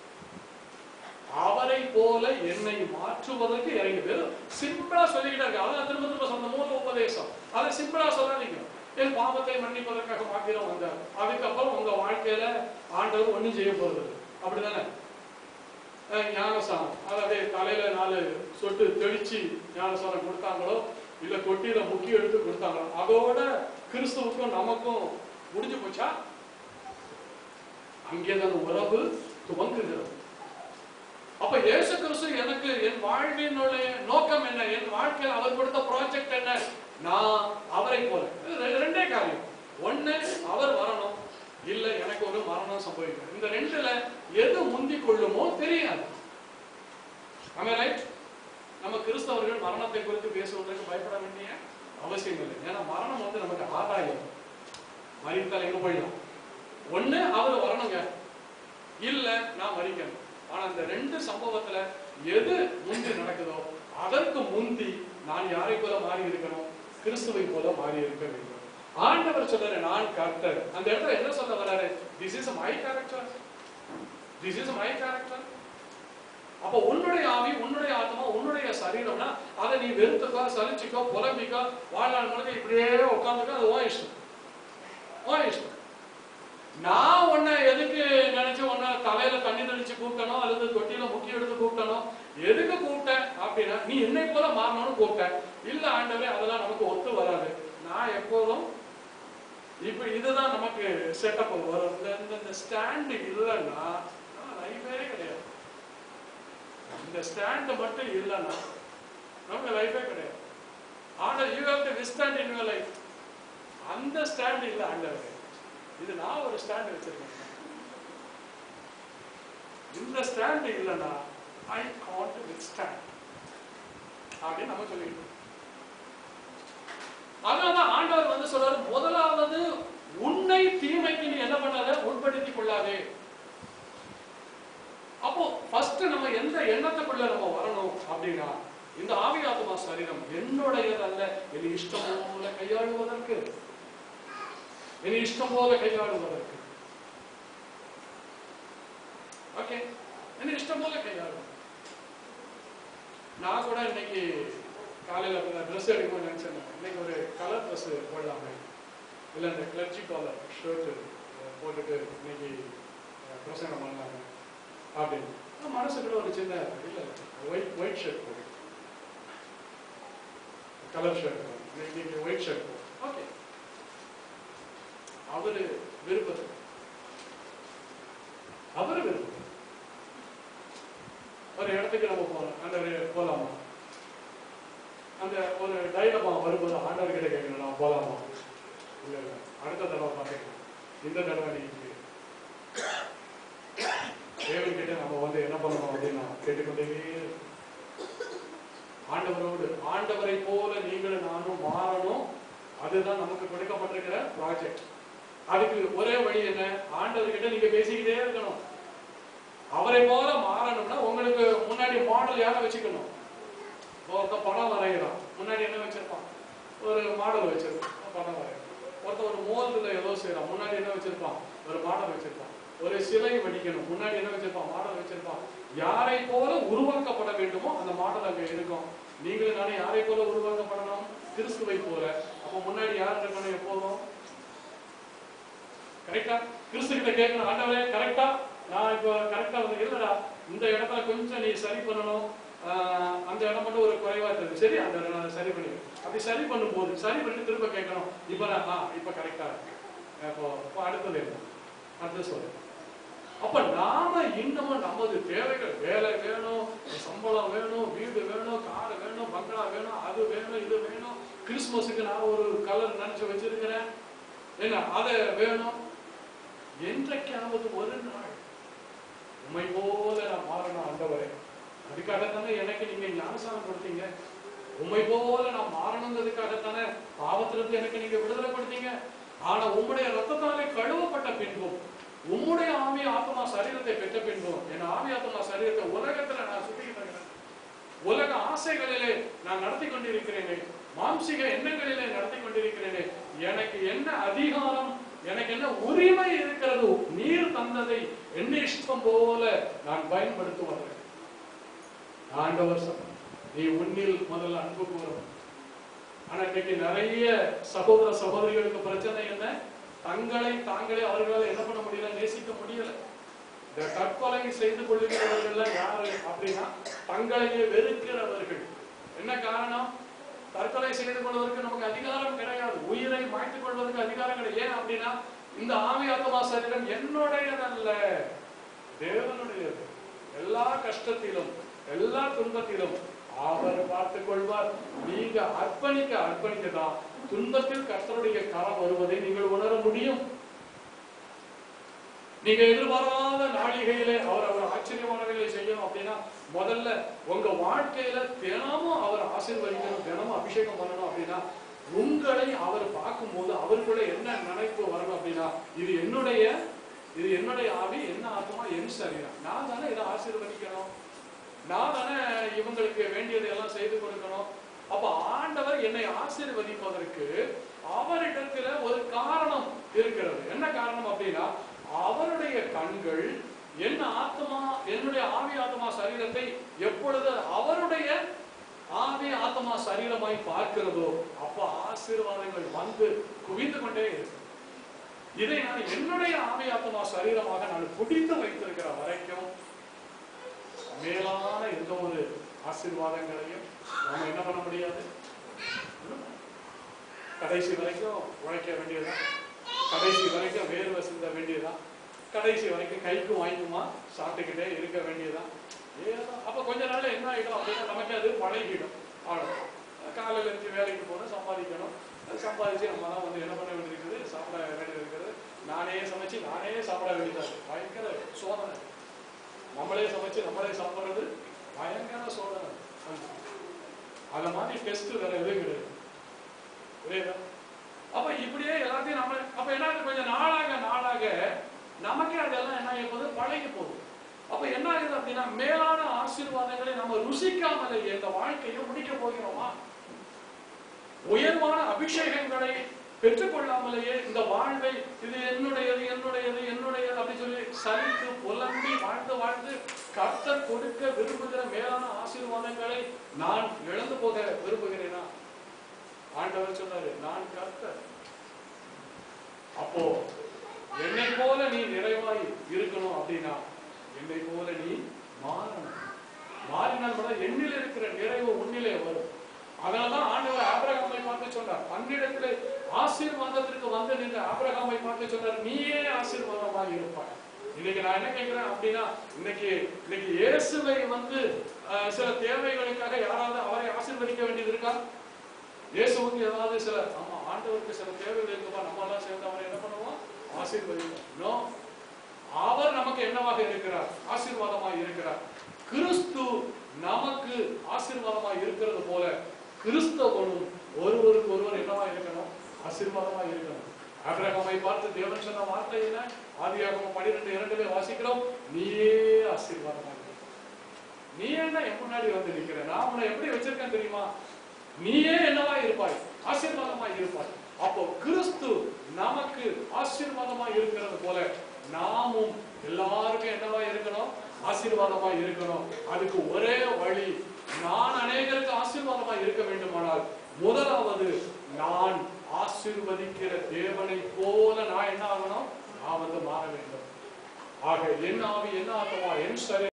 அவரை போல என்னை மாற்றுவதற்கு இறங்கி சிம்பிளா சொல்லிக்கிட்டே இருக்கு அதான் திரும்ப திரும்ப சொன்ன மூல உபதேசம் அதை சிம்பிளா சொல்லாதீங்க என் பாவத்தை மன்னிப்பதற்காக மாத்திரம் வந்தார் அதுக்கப்புறம் உங்க வாழ்க்கையில ஆண்டவர் ஒண்ணும் செய்ய போறது இல்லை. அப்படிதானே அஹ் ஞானசானம் அதாவது தலையில நாலு சொட்டு தெளிச்சு ஞானசானம் கொடுத்தாங்களோ இல்ல கொட்டியில முக்கி எடுத்து கொடுத்தாங்களோ அதோட கிறிஸ்துவுக்கும் நமக்கும் முடிஞ்சு போச்சா அங்கேதான் உறவு துவங்குகிறது அப்ப இயேசு கிறிஸ்து எனக்கு என் வாழ்வினுடைய நோக்கம் என்ன என் வாழ்க்கையில் அவர் கொடுத்த ப்ராஜெக்ட் என்ன நான் அவரை போல இது ரெ- ரெண்டே காரியம் ஒண்ணு அவர் வரணும் இல்ல எனக்கு ஒரு மரணம் சம்பவிக்கும் இந்த ரெண்டுல எது முந்தி கொள்ளுமோ தெரியாது ஆமே ரைட் நம்ம கிறிஸ்தவர்கள் மரணத்தை குறித்து பேசுவதற்கு பயப்பட வேண்டிய அவசியம் இல்லை ஏன்னா மரணம் வந்து நமக்கு ஆதாயம் மறித்தால் எங்க போயிடலாம் ஒண்ணு அவர் வரணுங்க இல்ல நான் மறிக்கணும் ஆனா இந்த ரெண்டு சம்பவத்துல எது முந்தி நடக்குதோ அதற்கு முந்தி நான் யாரை போல மாறி இருக்கணும் கிறிஸ்துவை போல மாறி இருக்க வேண்டும் ஆண்டவர் சொல்றாரு நான் கர்த்தர் அந்த இடத்துல என்ன சொல்ல வராரு this is my character this is my character அப்ப உன்னுடைய ஆவி உன்னுடைய ஆத்மா உன்னுடைய சரீரம்னா அதை நீ வெறுத்துக்கோ சலிச்சுக்கோ புலம்பிக்கோ வாழ்நாள் முழுக்க இப்படியே உட்காந்துக்கோ அது உன் இஷ்டம் உன் இஷ்டம் நான் உன்னை எதுக்கு நினைச்சு உன்னை தலையில தண்ணி தெளிச்சு கூப்பிட்டனோ அல்லது தொட்டியில முக்கி எடுத்து கூப்பிட்டனோ எதுக்கு கூப்பிட்டேன் அப்படின்னா நீ என்னை போல மாறணும்னு கூப்பிட்டேன் இல்ல ஆண்டவரே அதெல்லாம் நமக்கு ஒத்து வராது நான் எப்போதும் இப்ப இதுதான் நமக்கு செட்டப் வரும் இந்த இந்த- இந்த ஸ்டாண்ட் இல்லைன்னா லைஃபே கிடையாது இந்த ஸ்டாண்ட் மட்டும் இல்லைன்னா நமக்கு லைஃபே கிடையாது under you have to withstand in your life அந்த ஸ்டாண்ட் இல்ல ஆண்டவர் இது நான் ஒரு ஸ்டாண்ட் வச்சிருக்கேன் இந்த ஸ்டாண்ட் இல்லைன்னா ஐ காண்ட் வித்ஸ்டாண்ட் அப்படின்னு நம்ம சொல்லிட்டு அதனாலதான் ஆண்டவர் வந்து சொல்றாரு முதலாவது உன்னை தீமைக்கு நீ என்ன பண்ணாத உட்படுத்திக் கொள்ளாதே அப்போ ஃபர்ஸ்ட் நம்ம எந்த எண்ணத்துக்குள்ள நம்ம வரணும் அப்படின்னா இந்த ஆவி ஆத்மா சரீரம் என்னுடையது அல்ல என் இஷ்டம் போல கையாளுவதற்கு என் இஷ்டம் போல கையாளுவதற்கு ஓகே என் இஷ்டம் போல கையாளுவது நான் கூட இன்னைக்கு காலையில ட்ரெஸ் எடுக்கணும்னு நினைச்சேன் இன்னைக்கு ஒரு கலர் ட்ரெஸ் போடலாமே இல்ல இந்த கிளர்ச்சி காலர் ஷர்ட் போட்டுட்டு இன்னைக்கு அஹ், பிரசங்கம் பண்ணலாமே அப்படின்னு ஆனா மனசுக்குள்ள ஒரு சின்ன இல்ல ஒயிட் ஒயிட் ஷர்ட் போடு கலர் ஷர்ட் இன்னைக்கு ஒயிட் ஷர்ட் போடு ஓகே அவரு விருப்பது அவரு விருப்பது ஒரு இடத்துக்கு நம்ம போறோம் அந்த ஒரு- போலாமா அந்த ஒரு டைலமா வரும்போது ஆண்டவர் கிட்ட கேட்கணும் நான் போலாமா இல்ல இல்ல அடுத்த தடவை பார்க்கணும் இந்த தடவை நீங்க தேவன் கிட்ட நம்ம வந்து என்ன பண்ணணும் அப்படின்னா கேட்டுக்கொண்டே இரு. ஆண்டவரோடு ஆண்டவரை போல நீங்களும் நானும் மாறணும் அதுதான் நமக்கு கொடுக்கப்பட்டிருக்கிற ப்ராஜெக்ட் அதுக்கு ஒரே வழி என்ன ஆண்டவர்கிட்ட நீங்க பேசிக்கிட்டே இருக்கணும் அவரை போல மாறணும்னா உங்களுக்கு முன்னாடி மாடல் யாரை வச்சுக்கணும் ஒருத்த படம் வரைகிறான் முன்னாடி என்ன வச்சிருப்பான் ஒரு மாடல் வச்சிருப்பான் படம் வரைகிறான் ஒருத்த ஒரு மோல்டுல ஏதோ செய்யறான் முன்னாடி என்ன வச்சிருப்பான் ஒரு மாடல் வச்சிருப்பான் ஒரு சிலை வடிக்கணும் முன்னாடி என்ன வச்சிருப்பான் மாடல் வச்சிருப்பான் யாரை போல உருவாக்கப்பட வேண்டுமோ அந்த மாடல் அங்க இருக்கும் நீங்களும் நானே யாரை போல உருவாக்கப்படணும் கிறிஸ்துவை போல அப்ப முன்னாடி யார் இருக்கணும் எப்போதும் கரெக்டா கிறிஸ்து கிட்ட கேட்கணும் ஆண்டவரே கரெக்டா நான் இப்போ கரெக்டா வந்து இல்லடா இந்த இடத்துல கொஞ்சம் நீ சரி பண்ணணும் ஆஹ் அந்த இடம் மட்டும் ஒரு குறைவா இருக்கு சரி அந்த இடம் நான் சரி பண்ணி அப்படி சரி பண்ணும்போது சரி பண்ணிட்டு திரும்ப கேட்கணும் இப்போ நான் ஆ இப்போ கரெக்டா இருக்கு அப்போ இப்போ அடுத்தது என்ன அடுத்தது சொல்லு அப்ப நாம இன்னமும் நமது தேவைகள் வேலை வேணும் சம்பளம் வேணும் வீடு வேணும் கார் வேணும் பங்களா வேணும் அது வேணும் இது வேணும் கிறிஸ்துமஸுக்கு நான் ஒரு கலர் நினைச்சு வச்சிருக்கிறேன் என்ன அதை வேணும் என்றைக்காவது ஒரு நாள் உண்மை போல நான் மாறணும் ஆண்டவரே அதுக்காகத்தானே எனக்கு நீங்க ஞானசானம் கொடுத்தீங்க உண்மை போல நான் மாறணுங்கிறதுக்காகத்தானே பாவத்திலிருந்து எனக்கு நீங்க விடுதலை கொடுத்தீங்க ஆனா உம்முடைய ரத்தத்தாலே கழுவப்பட்ட பின்பும் உம்முடைய ஆவி ஆத்மா சரீரத்தை பெற்ற பின்பும் என் ஆவி ஆத்மா சரீரத்தை உலகத்துல நான் சுத்திக்கிட்டு இருக்கிறேன் உலக ஆசைகளிலே நான் நடத்தி கொண்டிருக்கிறேனே மாம்சிக எண்ணங்களிலே நடத்தி கொண்டிருக்கிறேனே எனக்கு என்ன அதிகாரம் எனக்கு என்ன உரிமை இருக்கிறது நீர் தந்ததை என்ன இஷ்டம் போல நான் பயன்படுத்துவதற்கு ஆண்டவர் சொன்னார் நீ உன்னில் முதல்ல அன்பு கூறும் ஆனா இன்னைக்கு நிறைய சகோதர சகோதரிகளுக்கு பிரச்சனை என்ன தங்களை தாங்களே அவர்களால் என்ன பண்ண முடியல நேசிக்க முடியல இந்த தற்கொலை செய்து கொள்ளுகிறவர்கள் யாரு அப்படின்னா தங்களையே வெறுக்கிறவர்கள் என்ன காரணம் தற்கொலை செய்து கொள்வதற்கு நமக்கு அதிகாரம் கிடையாது உயிரை மாய்த்துக் கொள்வதற்கு அதிகாரம் கிடையாது ஏன் அப்படின்னா இந்த ஆவி ஆத்மா சரீரம் என்னுடையதல்ல தேவனுடையது எல்லா கஷ்டத்திலும் எல்லா துன்பத்திலும் அவர் பார்த்துக் கொள்வார் நீங்க அர்ப்பணிக்க அர்ப்பணிக்க தான் துன்பத்தில் கர்த்தருடைய கரம் வருவதை நீங்கள் உணர முடியும் நீங்க எதிர்பாராத நாளிகையிலே அவர் அவர் ஆச்சரியமானவைகளை செய்யணும் அப்படின்னா முதல்ல உங்க வாழ்க்கையில தினமும் அவர் ஆசீர்வதிக்கணும் தினமும் அபிஷேகம் பண்ணணும் அப்படின்னா உங்களை அவர் பார்க்கும்போது அவருக்குள்ள என்ன நினைப்பு வரணும் அப்படின்னா இது என்னுடைய இது என்னுடைய ஆவி என்ன ஆத்மா என் சரீரம் நான் தானே இதை ஆசீர்வதிக்கணும் நான் தானே இவங்களுக்கு வேண்டியதை எல்லாம் செய்து கொடுக்கணும் அப்ப ஆண்டவர் என்னை ஆசீர்வதிப்பதற்கு அவரிடத்துல ஒரு காரணம் இருக்கிறது என்ன காரணம் அப்படின்னா அவருடைய கண்கள் என் ஆத்மா என்னுடைய ஆவி ஆத்மா சரீரத்தை எப்பொழுது அவருடைய ஆவி ஆத்மா சரீரமாய் பார்க்கிறதோ அப்ப ஆசீர்வாதங்கள் வந்து குவிந்து கொண்டே இருக்கு இதை நான் என்னுடைய ஆவி ஆத்மா சரீரமாக நான் பிடித்து வைத்திருக்கிற வரைக்கும் மேலான எந்த ஒரு ஆசீர்வாதங்களையும் நாம என்ன பண்ண முடியாது கடைசி வரைக்கும் உழைக்க வேண்டியதுதான் கடைசி வரைக்கும் வேர்வை சிந்த வேண்டியதுதான் கடைசி வரைக்கும் கைக்கும் வாய்க்குமா சாப்பிட்டுக்கிட்டே இருக்க வேண்டியதுதான் ஏதோ அப்ப கொஞ்ச நாள்ல என்ன ஆயிடும் அப்படின்னா நமக்கு அது பழகிடும் அவ்வளவுதான் காலையில இருந்து வேலைக்கு போகணும் சம்பாதிக்கணும் அது சம்பாதிச்சு நம்ம தான் வந்து என்ன பண்ண வேண்டியிருக்குது சாப்பிட வேண்டியது இருக்கிறது நானே சமைச்சு நானே சாப்பிட வேண்டியதா இருக்கு பயங்கர சோதனை நம்மளே சமைச்சு நம்மளே சாப்பிடுறது பயங்கர சோதனை அத மாதிரி டெஸ்ட் வேற எதுவும் கிடையாது புரியுதா அப்ப இப்படியே எல்லாத்தையும் நம்ம அப்ப என்ன ஆகுது? கொஞ்சம் நாளாக நாளாக நமக்கே அதெல்லாம் என்ன ஆகி போகுது பழகி போகுது அப்ப என்ன ஆகுது அப்படின்னா மேலான ஆசீர்வாதங்களை நம்ம ருசிக்காமலேயே இந்த வாழ்க்கையை முடிக்க போகிறோமா உயர்வான அபிஷேகங்களை பெற்றுக்கொள்ளாமலேயே இந்த வாழ்வை இது என்னுடையது என்னுடையது என்னுடையது அப்படி சொல்லி சரித்து புலம்பி வாழ்ந்து வாழ்ந்து கர்த்தர் கொடுக்க விரும்புகிற மேலான ஆசீர்வாதங்களை நான் இழந்து போக விரும்புகிறேனா ஆண்டவர் சொன்னாரு நான் கர்த்தர் அப்போ என்னை போல நீ நிறைவாய் இருக்கணும் அப்படின்னா என்னை போல நீ மாறணும் மாறினால் கூட என்னில் இருக்கிற நிறைவு உன்னிலே வரும் அதனாலதான் ஆண்டவர் ஆபிரகாமை பார்த்து சொன்னார் தன்னிடத்திலே ஆசீர்வாதத்திற்கு வந்து நின்ற ஆபிரகாமை பார்த்து சொன்னார் நீயே ஆசீர்வாதமாய் இருப்பாய் இன்னைக்கு நான் என்ன கேட்கிறேன் அப்படின்னா இன்னைக்கு இன்னைக்கு இயேசுவை வந்து அஹ், சில தேவைகளுக்காக யாராவது அவரை ஆசீர்வதிக்க வேண்டியது இருக்கா இயேசுவுக்கு ஏதாவது சில ஆமா ஆண்டவருக்கு சில தேவைகள் இருக்குமா நம்ம எல்லாம் சேர்ந்து அவரை என்ன பண்ணுவோம் ஆசீர்வதிப்போம் No. அவர் நமக்கு என்னவாக இருக்கிறார் ஆசீர்வாதமாய் இருக்கிறார் கிறிஸ்து நமக்கு ஆசீர்வாதமாய் இருக்கிறது போல கிறிஸ்தவனும் ஒருவருக்கு ஒருவர் என்னவா இருக்கணும் ஆசீர்வாதமா இருக்கணும் ஆபிரகாமை பார்த்து தேவன் சொன்ன வார்த்தை என்ன ஆதியாகமம் பன்னிரெண்டு இரண்டுல வாசிக்கிறோம் நீயே ஆசீர்வாதமா இருக்க நீ என்ன என் முன்னாடி வந்து நிக்கிற நான் உன்னை எப்படி வச்சிருக்கேன் தெரியுமா நீயே என்னவா இருப்பாய் ஆசீர்வாதமாய் இருப்பாய் அப்போ கிறிஸ்து நமக்கு ஆசீர்வாதமா இருக்கிறது போல நாமும் எல்லாருக்கும் என்னவா இருக்கணும் ஆசீர்வாதமா இருக்கணும் அதுக்கு ஒரே வழி நான் அநேகருக்கு ஆசீர்வாதமா இருக்க வேண்டுமானால் முதலாவது நான் ஆசீர்வதிக்கிற தேவனை போல நான் என்ன ஆகணும் நான் வந்து மாற வேண்டும் ஆக என் ஆவி என்ன ஆத்மா என் சரீரம்